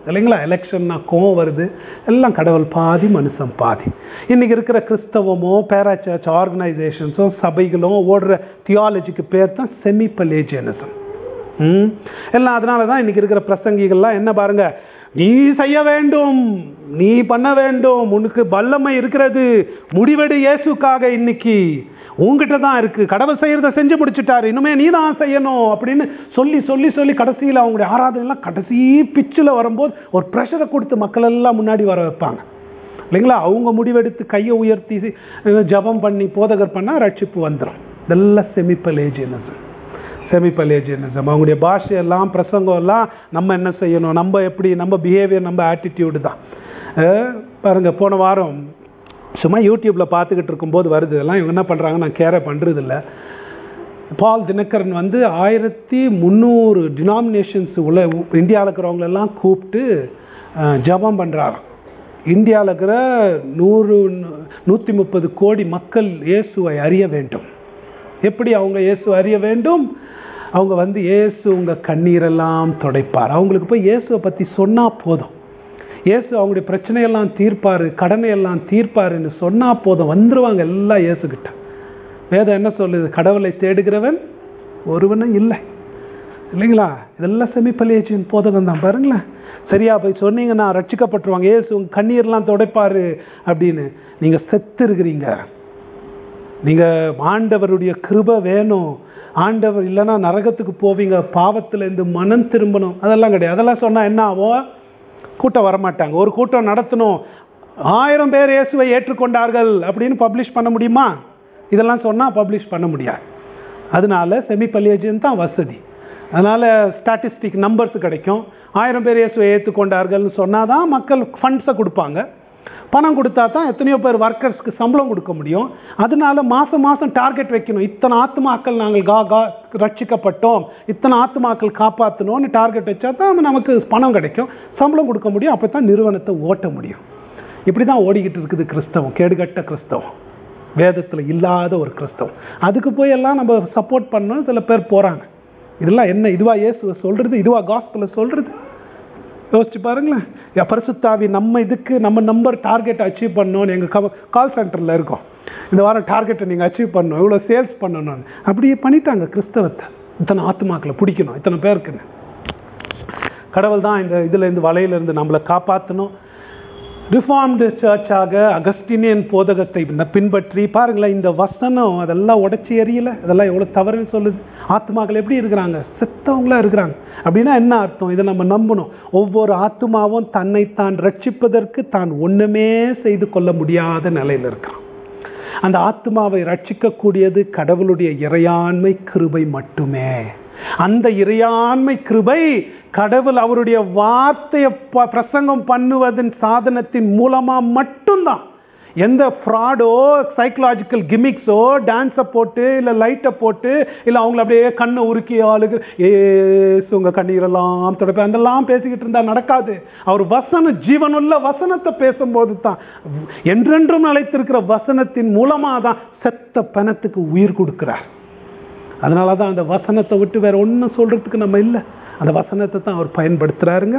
இல்லைங்களா எலெக்ஷன்னா கோவம் வருது எல்லாம் கடவுள் பாதி மனுஷன் பாதி இன்னைக்கு இருக்கிற கிறிஸ்தவமோ பேரா சர்ச் ஆர்கனைசேஷன்ஸோ சபைகளும் ஓடுற தியாலஜிக்கு பேர் தான் செமி பலேஜியனிசம் ம் எல்லாம் அதனால தான் இன்னைக்கு இருக்கிற பிரசங்கிகள்லாம் என்ன பாருங்க நீ செய்ய வேண்டும் நீ பண்ண வேண்டும் உனக்கு வல்லமை இருக்கிறது முடிவெடு இயேசுக்காக இன்னைக்கு உங்ககிட்ட தான் இருக்கு கடவுள் செய்யறத செஞ்சு முடிச்சுட்டாரு இனிமே நீ தான் செய்யணும் அப்படின்னு சொல்லி சொல்லி சொல்லி கடைசியில் அவங்களுடைய ஆராதனைலாம் கடைசி பிச்சில் வரும்போது ஒரு ப்ரெஷரை கொடுத்து மக்கள் எல்லாம் முன்னாடி வர வைப்பாங்க இல்லைங்களா அவங்க முடிவெடுத்து கையை உயர்த்தி ஜபம் பண்ணி போதகர் பண்ணால் ரட்சிப்பு வந்துடும் இதெல்லாம் செமிப்பலேஜியனிசம் செமிப்பலேஜியனிசம் அவங்களுடைய பாஷையெல்லாம் பிரசங்கம் எல்லாம் நம்ம என்ன செய்யணும் நம்ம எப்படி நம்ம பிஹேவியர் நம்ம ஆட்டிடியூடு தான் அஹ் பாருங்க போன வாரம் சும்மா யூடியூப்பில் பார்த்துக்கிட்டு இருக்கும்போது வருது இதெல்லாம் இவங்க என்ன பண்ணுறாங்க நான் கேரை பண்ணுறது இல்லை பால் தினகரன் வந்து ஆயிரத்தி முந்நூறு டினாமினேஷன்ஸ் உள்ள இந்தியாவில் இருக்கிறவங்களெல்லாம் கூப்பிட்டு அஹ், ஜெபம் பண்ணுறாராம் இந்தியாவில் இருக்கிற நூறு நூற்றி முப்பது கோடி மக்கள் இயேசுவை அறிய வேண்டும் எப்படி அவங்க இயேசு அறிய வேண்டும் அவங்க வந்து இயேசு உங்கள் கண்ணீரெல்லாம் துடைப்பார் அவங்களுக்கு போய் இயேசுவை பற்றி சொன்னால் போதும் இயேசு அவங்களுடைய பிரச்சனையெல்லாம் தீர்ப்பார் கடனை எல்லாம் தீர்ப்பாருன்னு சொன்னால் போதும் வந்துருவாங்க எல்லாம் இயேசுகிட்ட வேதம் என்ன சொல்லுது கடவுளை தேடுகிறவன் ஒருவனும் இல்லை இல்லைங்களா இதெல்லாம் செமிப்பலியேச்சின் போதகம் தான் பாருங்களேன் சரியா போய் சொன்னீங்கன்னா ரட்சிக்கப்பட்டுருவாங்க ஏசு உங்க கண்ணீர்லாம் துடைப்பாரு அப்படின்னு நீங்கள் செத்து இருக்கிறீங்க நீங்கள் ஆண்டவருடைய கிருபை வேணும் ஆண்டவர் இல்லைன்னா நரகத்துக்கு போவீங்க பாவத்தில் இருந்து மனம் திரும்பணும் அதெல்லாம் கிடையாது அதெல்லாம் சொன்னால் என்ன ஆகும் கூட்டம் வரமாட்டாங்க ஒரு கூட்டம் நடத்தணும் ஆயிரம் பேர் இயேசுவை ஏற்றுக்கொண்டார்கள் அப்படின்னு பப்ளிஷ் பண்ண முடியுமா இதெல்லாம் சொன்னால் பப்ளிஷ் பண்ண முடியாது அதனால செமி பல்லியேஜன் தான் வசதி அதனால் ஸ்டாட்டிஸ்டிக் நம்பர்ஸ் கிடைக்கும் ஆயிரம் பேர் இயேசுவை ஏற்றுக்கொண்டார்கள்னு சொன்னால் தான் மக்கள் ஃபண்ட்ஸை கொடுப்பாங்க பணம் கொடுத்தா தான் எத்தனையோ பேர் ஒர்க்கர்ஸ்க்கு சம்பளம் கொடுக்க முடியும் அதனால மாதம் மாதம் டார்கெட் வைக்கணும் இத்தனை ஆத்மாக்கள் நாங்கள் கா கா ரட்சிக்கப்பட்டோம் இத்தனை ஆத்மாக்கள் காப்பாற்றணும்னு டார்கெட் வச்சா தான் நமக்கு பணம் கிடைக்கும் சம்பளம் கொடுக்க முடியும் அப்போ தான் நிறுவனத்தை ஓட்ட முடியும் இப்படி தான் ஓடிக்கிட்டு இருக்குது கிறிஸ்தவம் கேடுகட்ட கிறிஸ்தவம் வேதத்தில் இல்லாத ஒரு கிறிஸ்தவம் அதுக்கு போய் எல்லாம் நம்ம சப்போர்ட் பண்ணணும் சில பேர் போகிறாங்க இதெல்லாம் என்ன இதுவா இயேசுவை சொல்கிறது இதுவா காஸ்பில் சொல்கிறது யோசிச்சு பாருங்களேன் என் பரிசுத்தாவி நம்ம இதுக்கு நம்ம நம்பர் டார்கெட் அச்சீவ் பண்ணணும்னு எங்கள் கால் சென்டரில் இருக்கோம் இந்த வாரம் டார்கெட்டை நீங்கள் அச்சீவ் பண்ணணும் இவ்வளோ சேல்ஸ் பண்ணணும்னு அப்படியே பண்ணிட்டாங்க கிறிஸ்தவத்தை இத்தனை ஆத்துமாக்களை பிடிக்கணும் இத்தனை பேருக்குன்னு கடவுள் தான் இந்த இதில் இருந்து வலையிலிருந்து நம்மளை காப்பாற்றணும் ரிஃபார்ம்டு சர்ச்சாக அகஸ்டினியன் போதகத்தை ந- பின்பற்றி பாருங்களேன் இந்த வசனம் அதெல்லாம் உடைச்சி எரியல அதெல்லாம் எவ்வளோ தவறுன்னு சொல்லுது ஆத்மாக்கள் எப்படி இருக்கிறாங்க செத்தவங்களா இருக்கிறாங்க அப்படின்னா என்ன அர்த்தம் இதை நம்ம நம்பணும் ஒவ்வொரு ஆத்மாவும் தன்னைத்தான் ரட்சிப்பதற்கு தான் ஒண்ணுமே செய்து கொள்ள முடியாத நிலையில் இருக்கான் அந்த ஆத்மாவை ரட்சிக்கக்கூடியது கடவுளுடைய இறையாண்மை கிருபை மட்டுமே அந்த இறையாண்மை கிருபை கடவுள் அவருடைய வார்த்தையை ப- பிரசங்கம் பண்ணுவதன் சாதனத்தின் மூலமா மட்டும்தான் எந்த ஃப்ராடோ சைக்கலாஜிக்கல் கிமிக்ஸோ டான்ஸை போட்டு இல்லை லைட்டை போட்டு இல்லை அவங்கள அப்படியே கண்ணை உருக்கி ஆளுக்கு ஏசு உங்க கண்ணீரெல்லாம் தொடப்ப அதெல்லாம் பேசிக்கிட்டு இருந்தா நடக்காது அவர் வசனம் ஜீவனுள்ள வசனத்தை பேசும்போது தான் என்றென்றும் நிலைத்திருக்கிற வசனத்தின் மூலமாக தான் செத்த பணத்துக்கு உயிர் கொடுக்கிறார் அதனால தான் அந்த வசனத்தை விட்டு வேற ஒன்றும் சொல்றதுக்கு நம்ம இல்லை அந்த வசனத்தை தான் அவர் பயன்படுத்துறாருங்க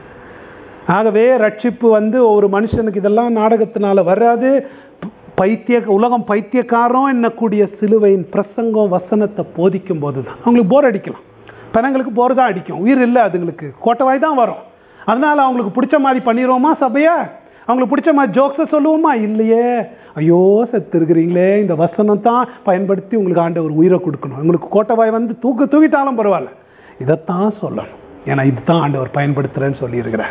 ஆகவே ரட்சிப்பு வந்து ஒரு மனுஷனுக்கு இதெல்லாம் நாடகத்தினால வராது ப- பைத்திய உலகம் பைத்தியக்காரம் என்னக்கூடிய சிலுவையின் பிரசங்கம் வசனத்தை போதிக்கும் போது தான் அவங்களுக்கு போர் அடிக்கலாம் பணங்களுக்கு போர் தான் அடிக்கும் உயிர் இல்லை அதுங்களுக்கு கோட்டவாய் தான் வரும் அதனால அவங்களுக்கு பிடிச்ச மாதிரி பண்ணிடுவோமா சபையா அவங்களுக்கு பிடிச்ச மாதிரி ஜோக்ஸை சொல்லுவோமா இல்லையே ஐயோ செத்து இருக்கிறீங்களே இந்த வசனம் தான் பயன்படுத்தி உங்களுக்கு ஆண்டவர் உயிரை கொடுக்கணும் உங்களுக்கு கோட்டவாய் வந்து தூக்கு தூக்கிட்டாலும் பரவாயில்ல இதைத்தான் சொல்லணும் ஏன்னா இதுதான் ஆண்டவர் பயன்படுத்துறேன்னு சொல்லியிருக்கிறார்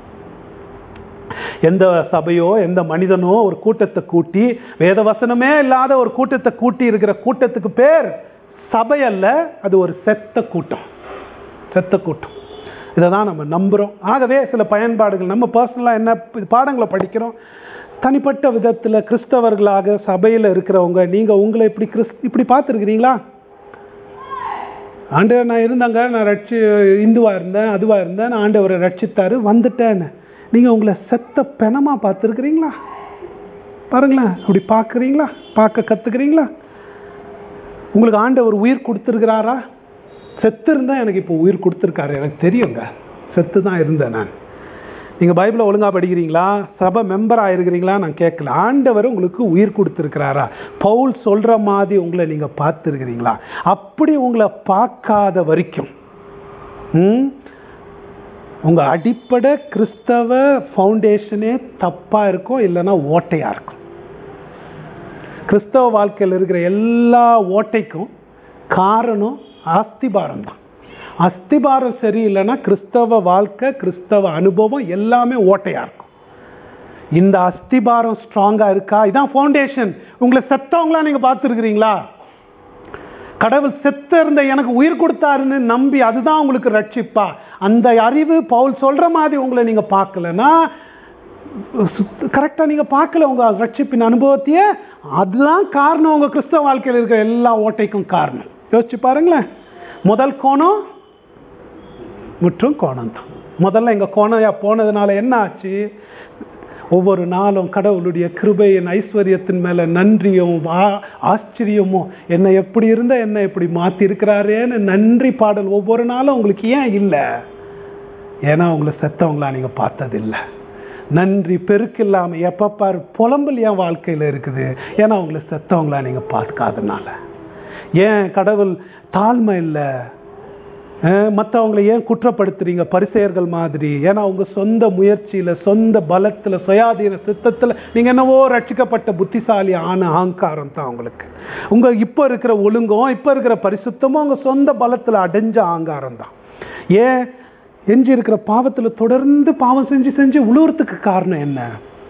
எந்த சபையோ எந்த மனிதனோ ஒரு கூட்டத்தை கூட்டி வேத வசனமே இல்லாத ஒரு கூட்டத்தை கூட்டி இருக்கிற கூட்டத்துக்கு பேர் சபை அல்ல அது ஒரு செத்த கூட்டம் செத்த கூட்டம் இதை தான் நம்ம நம்புகிறோம் ஆகவே சில பயன்பாடுகள் நம்ம பர்சனலாக என்ன பாடங்களை படிக்கிறோம் தனிப்பட்ட விதத்தில் கிறிஸ்தவர்களாக சபையில் இருக்கிறவங்க நீங்கள் உங்களை இப்படி கிறிஸ் இப்படி பார்த்துருக்கிறீங்களா ஆண்டவர் நான் இருந்தாங்க நான் ரட்சி இந்துவாக இருந்தேன் அதுவாக இருந்தேன் நான் ஆண்டவரை ரட்சித்தாரு வந்துட்டேன்னு நீங்கள் உங்களை செத்த பெணமாக பார்த்துருக்குறீங்களா பாருங்களேன் அப்படி பார்க்குறீங்களா பார்க்க கற்றுக்குறீங்களா உங்களுக்கு ஆண்டவர் உயிர் கொடுத்துருக்கிறாரா செத்து இருந்தால் எனக்கு இப்போ உயிர் கொடுத்துருக்காரு எனக்கு தெரியுங்க செத்து தான் இருந்தேன் நான் நீங்கள் பைபிளை ஒழுங்கா படிக்கிறீங்களா சபை மெம்பர் ஆயிருக்கிறீங்களா நான் கேட்கல ஆண்டவர் உங்களுக்கு உயிர் கொடுத்துருக்கிறாரா பவுல் சொல்கிற மாதிரி உங்களை நீங்கள் பார்த்துருக்கிறீங்களா அப்படி உங்களை பார்க்காத வரைக்கும் ம், உங்க அடிப்படை கிறிஸ்தவ ஃபவுண்டேஷனே தப்பா இருக்கும் இல்லைன்னா ஓட்டையா இருக்கும் கிறிஸ்தவ வாழ்க்கையில் இருக்கிற எல்லா ஓட்டைக்கும் காரணம் அஸ்திபாரம் தான் அஸ்திபாரம் சரியில்லைன்னா கிறிஸ்தவ வாழ்க்கை கிறிஸ்தவ அனுபவம் எல்லாமே ஓட்டையா இருக்கும் இந்த அஸ்திபாரம் ஸ்ட்ராங்கா இருக்கா இதான் ஃபவுண்டேஷன் உங்களை செத்தவங்களா நீங்க பார்த்துருக்கிறீங்களா கடவுள் செத்த இருந்த எனக்கு உயிர் கொடுத்தாருன்னு நம்பி அதுதான் உங்களுக்கு ரட்சிப்பா அந்த அறிவு பவுல் சொல்ற மாதிரி உங்களை நீங்க பார்க்கலன்னா கரெக்டாக நீங்கள் பார்க்கல உங்கள் ரட்சிப்பின் அனுபவத்தையே அதுதான் காரணம் உங்கள் கிறிஸ்தவ வாழ்க்கையில் இருக்கிற எல்லா ஓட்டைக்கும் காரணம் யோசிச்சு பாருங்களேன் முதல் கோணம் முற்றும் கோணம் தான் முதல்ல எங்கள் கோணையா போனதுனால என்ன ஆச்சு ஒவ்வொரு நாளும் கடவுளுடைய கிருபையின் ஐஸ்வர்யத்தின் மேல நன்றியும் ஆ- ஆச்சரியமும் என்னை எப்படி இருந்த என்னை எப்படி மாத்தி இருக்கிறாரேன்னு நன்றி பாடல் ஒவ்வொரு நாளும் உங்களுக்கு ஏன் இல்லை ஏன்னா உங்களை செத்தவங்களா நீங்க பார்த்ததில்லை நன்றி பெருக்கில்லாம எப்ப பாரு புலம்பல் என் வாழ்க்கையில இருக்குது ஏன்னா உங்களை செத்தவங்களா நீங்க பார்க்காதனால ஏன் கடவுள் தாழ்மை இல்லை மற்றவங்களை ஏன் குற்றப்படுத்துறீங்க பரிசெயர்கள் மாதிரி ஏன்னா உங்க சொந்த முயற்சியில சொந்த பலத்துல சுயாதீன சித்தத்துல நீங்க என்னவோ ரட்சிக்கப்பட்ட புத்திசாலி ஆன அகங்காரம் தான் உங்களுக்கு உங்க இப்ப இருக்கிற ஒழுங்கும் இப்ப இருக்கிற பரிசுத்தமும் உங்க சொந்த பலத்துல அடைஞ்ச அகங்காரம் தான் ஏன் எஞ்சி இருக்கிற பாவத்துல தொடர்ந்து பாவம் செஞ்சு செஞ்சு உழுவுறதுக்கு காரணம் என்ன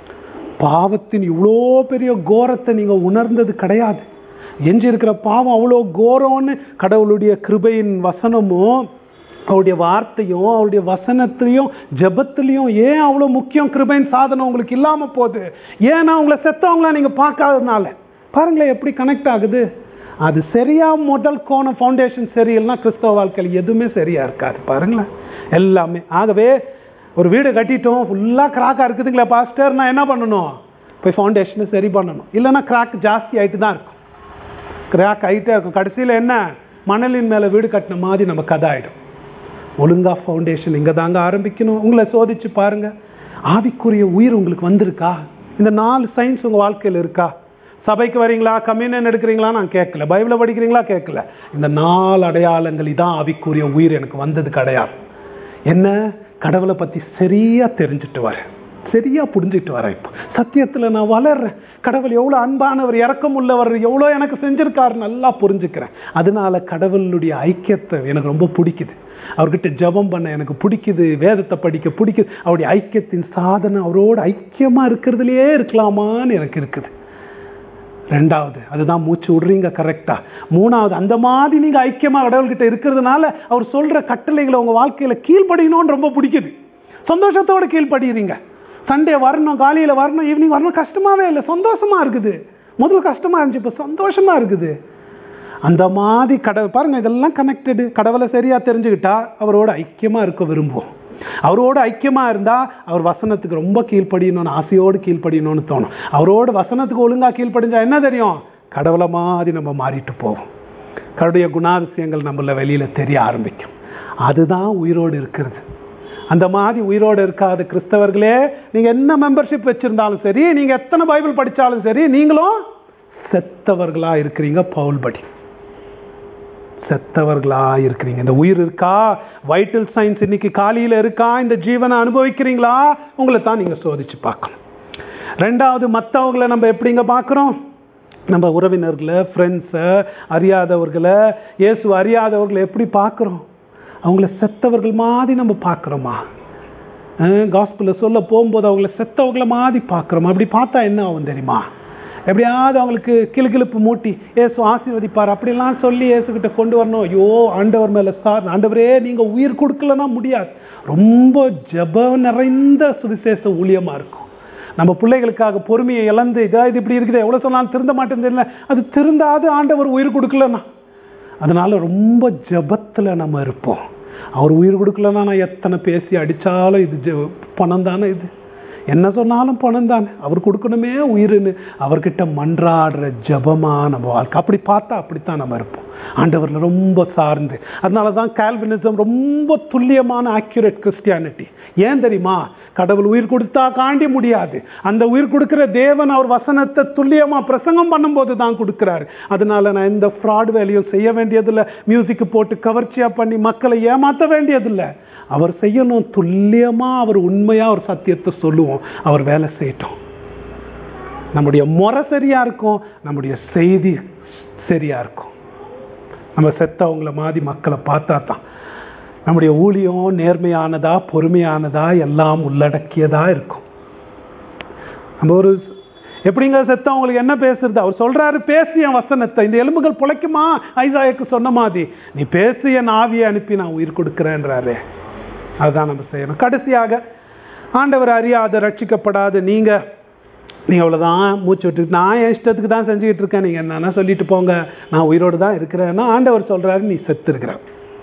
பாவத்தின் இவ்வளோ பெரிய கோரத்தை நீங்க உணர்ந்தது கிடையாது எஞ்சி இருக்கிற பாவம் அவ்வளோ கோரம்னு கடவுளுடைய கிருபையின் வசனமும் அவருடைய வார்த்தையும் அவருடைய வசனத்திலையும் ஜெபத்திலையும் ஏன் அவ்வளோ முக்கியம் கிருபையின் சாதனம் உங்களுக்கு இல்லாம போகுது ஏன்னா உங்களை செத்தவங்கள நீங்க பார்க்காததுனால பாருங்களேன் எப்படி கனெக்ட் ஆகுது அது சரியா முதல் கோணம் ஃபவுண்டேஷன் சரியில்லைன்னா கிறிஸ்தவ வாழ்க்கையில் எதுவுமே சரியா இருக்காது பாருங்களேன் எல்லாமே ஆகவே ஒரு வீடு கட்டிட்டோம் ஃபுல்லாக கிராக்காக இருக்குதுங்களா பாஸ்டர் நான் என்ன பண்ணணும் போய் ஃபவுண்டேஷனை சரி பண்ணணும் இல்லைன்னா கிராக் ஜாஸ்தி ஆயிட்டு தான் இருக்கும் கிராக் ஆகிட்டே இருக்கும் கடைசியில் என்ன மணலின் மேலே வீடு கட்டின மாதிரி நம்ம கதை ஆயிடும் ஒழுங்கா ஃபவுண்டேஷன் இங்கே தாங்க ஆரம்பிக்கணும் உங்களை சோதிச்சு பாருங்க ஆவிக்குரிய உயிர் உங்களுக்கு வந்திருக்கா இந்த நாலு சயின்ஸ் உங்கள் வாழ்க்கையில் இருக்கா சபைக்கு வரீங்களா கம்யூனியன் எடுக்கிறீங்களா நான் கேட்கல பைபிளை படிக்கிறீங்களா கேட்கல இந்த நாலு அடையாளங்கள் இதான் ஆவிக்குரிய உயிர் எனக்கு வந்தது கிடையாது என்ன கடவுளை பற்றி சரியா தெரிஞ்சுட்டு வரேன் சரியா புரிஞ்சுட்டு வரேன் இப்போ சத்தியத்தில் நான் வளர்றேன் கடவுள் எவ்வளோ அன்பானவர் இறக்கம் உள்ளவர் எவ்வளோ எனக்கு செஞ்சிருக்காரு நல்லா புரிஞ்சுக்கிறேன் அதனால கடவுளுடைய ஐக்கியத்தை எனக்கு ரொம்ப பிடிக்குது அவர்கிட்ட ஜெபம் பண்ண எனக்கு பிடிக்குது வேதத்தை படிக்க பிடிக்குது அவருடைய ஐக்கியத்தின் சாதனை அவரோட ஐக்கியமாக இருக்கிறதுலையே இருக்கலாமான்னு எனக்கு இருக்குது ரெண்டாவது அதுதான் மூச்சு விடுறீங்க கரெக்டா மூணாவது அந்த மாதிரி நீங்க ஐக்கியமா கடவுள்கிட்ட இருக்கிறதுனால அவர் சொல்ற கட்டளைகளை உங்க வாழ்க்கையில கீழ்ப்படியணும்னு ரொம்ப பிடிக்குது சந்தோஷத்தோட கீழ்ப்படுகிறீங்க சண்டே வரணும் காலையில வரணும் ஈவினிங் வரணும் கஷ்டமாவே இல்லை சந்தோஷமா இருக்குது முதல்ல கஷ்டமா இருந்துச்சு இப்போ சந்தோஷமா இருக்குது அந்த மாதிரி கடவுள் பாருங்க இதெல்லாம் கனெக்டடு கடவுளை சரியா தெரிஞ்சுக்கிட்டா அவரோட ஐக்கியமா இருக்க விரும்புவோம் அவரோட ஐக்கியமா இருந்தா அவர் வசனத்துக்கு ரொம்ப கீழ்ப்படியணும்னு ஆசையோடு கீழ்ப்படியணும்னு தோணும் அவரோட வசனத்துக்கு ஒழுங்கா கீழ்ப்படிஞ்சா என்ன தெரியும் கடவுளை மாதிரி நம்ம மாறிட்டு போவோம் கடவுடைய குணாதிசயங்கள் நம்மள வெளியில தெரிய ஆரம்பிக்கும் அதுதான் உயிரோடு இருக்கிறது அந்த மாதிரி உயிரோடு இருக்காத கிறிஸ்தவர்களே நீங்க என்ன மெம்பர்ஷிப் வச்சிருந்தாலும் சரி நீங்க எத்தனை பைபிள் படிச்சாலும் சரி நீங்களும் செத்தவர்களா இருக்கிறீங்க பவுல் படி செத்தவர்களா இருக்கிறீங்க இந்த உயிர் இருக்கா வைட்டல் சயின்ஸ் இன்னைக்கு காலையில இருக்கா இந்த ஜீவனை அனுபவிக்கிறீங்களா உங்களை தான் நீங்க சோதிச்சு பார்க்கணும் ரெண்டாவது மற்றவங்களை நம்ம எப்படிங்க பார்க்குறோம் நம்ம உறவினர்களை ஃப்ரெண்ட்ஸை அறியாதவர்களை இயேசு அறியாதவர்களை எப்படி பார்க்குறோம் அவங்கள செத்தவர்கள் மாதிரி நம்ம பார்க்குறோமா காஸ்பிளில் சொல்ல போகும்போது அவங்கள செத்தவங்கள மாதிரி பார்க்குறோமா அப்படி பார்த்தா என்ன ஆகும் தெரியுமா எப்படியாவது அவங்களுக்கு கிளுகிழுப்பு மூட்டி ஏசு ஆசீர்வதிப்பார் அப்படிலாம் சொல்லி ஏசுகிட்ட கொண்டு வரணும் ஐயோ ஆண்டவர் மேலே சார் ஆண்டவரே நீங்கள் உயிர் கொடுக்கலன்னா முடியாது ரொம்ப ஜப நிறைந்த சுவிசேஷ ஊழியமாக இருக்கும் நம்ம பிள்ளைகளுக்காக பொறுமையை இழந்து இதா இது இப்படி இருக்குது எவ்வளோ சொன்னாலும் திருந்த மாட்டேன் தெரியல அது திருந்தாது ஆண்டவர் உயிர் கொடுக்கலன்னா அதனால ரொம்ப ஜபத்தில் நம்ம இருப்போம் அவர் உயிர் கொடுக்கலன்னா நான் எத்தனை பேசி அடித்தாலும் இது ஜ பணம் தானே இது என்ன சொன்னாலும் பணம் தானே அவர் கொடுக்கணுமே உயிர்னு அவர்கிட்ட மன்றாடுற ஜபமா நம்ம வாழ்க்கை அப்படி பார்த்தா அப்படித்தான் நம்ம இருப்போம் ஆண்டவர்ல ரொம்ப சார்ந்து அதனால தான் கால்வினிசம் ரொம்ப துல்லியமான ஆக்யூரேட் கிறிஸ்டியானிட்டி ஏன் தெரியுமா கடவுள் உயிர் கொடுத்தா காண்டி முடியாது அந்த உயிர் கொடுக்கிற தேவன் அவர் வசனத்தை துல்லியமா பிரசங்கம் பண்ணும்போது தான் கொடுக்கிறாரு அதனால நான் இந்த ஃப்ராட் வேலையும் செய்ய வேண்டியதில்லை மியூசிக் போட்டு கவர்ச்சியா பண்ணி மக்களை ஏமாற்ற வேண்டியதில்லை அவர் செய்யணும் துல்லியமா அவர் உண்மையா ஒரு சத்தியத்தை சொல்லுவோம் அவர் வேலை செய்யட்டும் நம்முடைய முறை சரியா இருக்கும் நம்முடைய செய்தி சரியா இருக்கும் நம்ம செத்தவங்கள மாதிரி மக்களை பார்த்தா தான் நம்முடைய ஊழியம் நேர்மையானதா பொறுமையானதா எல்லாம் உள்ளடக்கியதா இருக்கும் நம்ம ஒரு எப்படிங்க செத்தவங்களுக்கு என்ன பேசுறது அவர் சொல்றாரு பேசி என் வசனத்தை இந்த எலும்புகள் பிழைக்குமா ஐசாயக்கு சொன்ன மாதிரி நீ பேசி என் ஆவியை அனுப்பி நான் உயிர் கொடுக்கிறேன்றாரு அதுதான் நம்ம செய்யணும் கடைசியாக ஆண்டவர் அறியாத ரட்சிக்கப்படாத நீங்க நீ அவ்வளோதான் மூச்சு விட்டு நான் என் இஷ்டத்துக்கு தான் செஞ்சுக்கிட்டு இருக்கேன் நீங்கள் என்னன்னா சொல்லிட்டு போங்க நான் உயிரோடு தான் இருக்கிறேன்னா ஆண்டவர் சொல்கிறாரு நீ செத்து இருக்கிற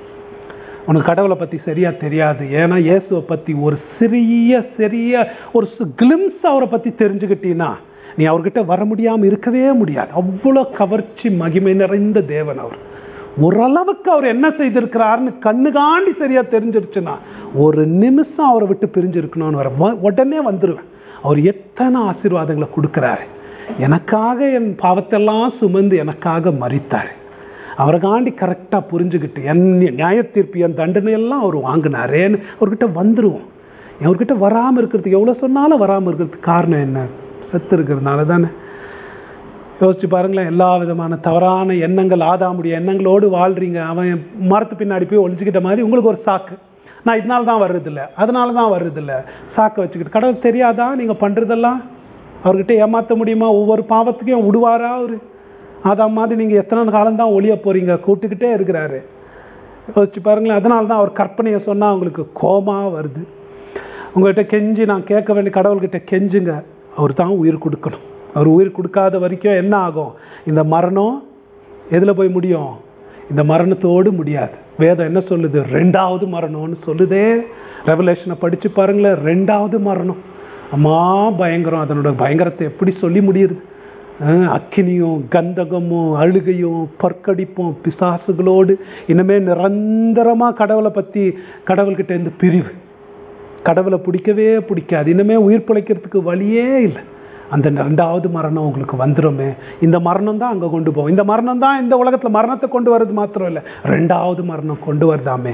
உனக்கு கடவுளை பற்றி சரியா தெரியாது ஏன்னா இயேசுவை பற்றி ஒரு சிறிய சிறிய ஒரு கிளிம்ஸ் அவரை பற்றி தெரிஞ்சுக்கிட்டீங்கன்னா நீ அவர்கிட்ட வர முடியாமல் இருக்கவே முடியாது அவ்வளோ கவர்ச்சி மகிமை நிறைந்த தேவன் அவர் ஓரளவுக்கு அவர் என்ன செய்திருக்கிறாருன்னு கண்ணு காண்டி சரியா தெரிஞ்சிருச்சுன்னா ஒரு நிமிஷம் அவரை விட்டு பிரிஞ்சிருக்கணும்னு வர வ- உடனே வந்துடுவேன் அவர் எத்தனை ஆசீர்வாதங்களை கொடுக்குறாரு எனக்காக என் பாவத்தெல்லாம் சுமந்து எனக்காக மறித்தார் அவரை காண்டி கரெக்டாக புரிஞ்சுக்கிட்டு என் நியாய தீர்ப்பு என் தண்டனையெல்லாம் அவர் வாங்கினாரேன்னு அவர்கிட்ட வந்துருவோம் அவர்கிட்ட வராமல் இருக்கிறதுக்கு எவ்வளோ சொன்னாலும் வராமல் இருக்கிறதுக்கு காரணம் என்ன செத்து இருக்கிறதுனால தானே யோசிச்சு பாருங்களேன் எல்லா விதமான தவறான எண்ணங்கள் ஆதாமுடைய எண்ணங்களோடு வாழ்றீங்க அவன் மரத்து பின்னாடி போய் ஒளிஞ்சுக்கிட்ட மாதிரி உங்களுக்கு ஒரு சாக்கு நான் இதனால தான் வர்றதில்ல அதனால தான் வர்றதில்ல சாக்கை வச்சுக்கிட்டு கடவுள் தெரியாதா நீங்கள் பண்ணுறதெல்லாம் அவர்கிட்ட ஏமாற்ற முடியுமா ஒவ்வொரு பாவத்துக்கும் விடுவாரா அவரு அதான் மாதிரி நீங்கள் எத்தனை காலம் தான் ஒளிய போறீங்க கூட்டுக்கிட்டே இருக்கிறாரு யோசிச்சு பாருங்களேன் அதனால தான் அவர் கற்பனையை சொன்னால் உங்களுக்கு கோமா வருது உங்கள்கிட்ட கெஞ்சி நான் கேட்க வேண்டிய கடவுள்கிட்ட கெஞ்சுங்க அவர் தான் உயிர் கொடுக்கணும் அவர் உயிர் கொடுக்காத வரைக்கும் என்ன ஆகும் இந்த மரணம் எதில் போய் முடியும் இந்த மரணத்தோடு முடியாது வேதம் என்ன சொல்லுது ரெண்டாவது மரணம்னு சொல்லுதே ரெவலேஷனை படிச்சு பாருங்களேன் ரெண்டாவது மரணம் அம்மா பயங்கரம் அதனோட பயங்கரத்தை எப்படி சொல்லி முடியுது அஹ் அக்கினியும் கந்தகமும் அழுகையும் பற்கடிப்பும் பிசாசுகளோடு இனிமே நிரந்தரமா கடவுளை பத்தி கடவுள்கிட்ட இருந்து பிரிவு கடவுளை பிடிக்கவே பிடிக்காது இனிமே உயிர் பிழைக்கிறதுக்கு வழியே இல்லை அந்த ரெண்டாவது மரணம் உங்களுக்கு வந்துருமே இந்த மரணம் தான் அங்கே கொண்டு போகும் இந்த மரணம் தான் இந்த உலகத்தில் மரணத்தை கொண்டு வர்றது மாத்திரம் இல்லை ரெண்டாவது மரணம் கொண்டு வருதாமே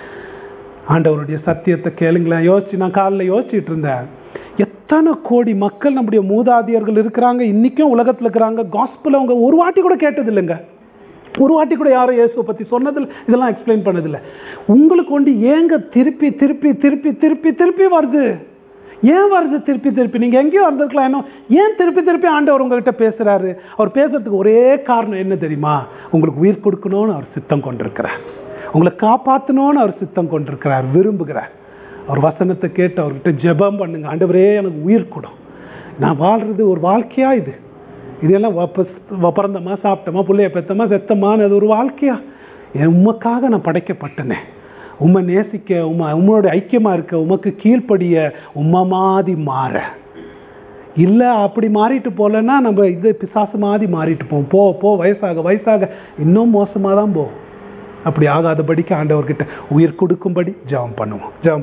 ஆண்டவருடைய சத்தியத்தை கேளுங்களேன் யோசிச்சு நான் காலைல யோசிச்சுட்டு இருந்தேன் எத்தனை கோடி மக்கள் நம்முடைய மூதாதையர்கள் இருக்கிறாங்க இன்னைக்கும் உலகத்தில் இருக்கிறாங்க காஸ்பிள் அவங்க ஒரு வாட்டி கூட கேட்டது இல்லைங்க ஒரு வாட்டி கூட யாரும் இயேசுவை பற்றி சொன்னதில்லை இதெல்லாம் எக்ஸ்பிளைன் பண்ணதில்லை உங்களுக்கு கொண்டு ஏங்க திருப்பி திருப்பி திருப்பி திருப்பி திருப்பி வருது ஏன் வருது திருப்பி திருப்பி நீங்கள் எங்கேயோ வந்திருக்கலாம் என்ன ஏன் திருப்பி திருப்பி ஆண்டவர் உங்ககிட்ட பேசுகிறாரு அவர் பேசுறதுக்கு ஒரே காரணம் என்ன தெரியுமா உங்களுக்கு உயிர் கொடுக்கணும்னு அவர் சித்தம் கொண்டிருக்கிறார் உங்களை காப்பாற்றணும்னு அவர் சித்தம் கொண்டிருக்கிறார் விரும்புகிறார் அவர் வசனத்தை கேட்டு அவர்கிட்ட ஜெபம் பண்ணுங்க ஆண்டவரே எனக்கு உயிர் கொடும் நான் வாழ்றது ஒரு வாழ்க்கையா இது இதெல்லாம் வப்ப- பிறந்தமா சாப்பிட்டோமா பிள்ளைய பெத்தமா செத்தமான்னு அது ஒரு வாழ்க்கையா என் உமக்காக நான் படைக்கப்பட்டனே உம்மை நேசிக்க உம்மை உம்மோட ஐக்கியமா இருக்க உமக்கு கீழ்ப்படிய உம்மை மாதிரி மாற இல்லை அப்படி மாறிட்டு போகலன்னா நம்ம இது பிசாசு மாதிரி மாறிட்டு போவோம் போ போ வயசாக வயசாக இன்னும் மோசமாக தான் போகும் அப்படி ஆகாதபடிக்கு ஆண்டவர்கிட்ட உயிர் கொடுக்கும்படி ஜெபம் பண்ணுவோம் ஜெபம்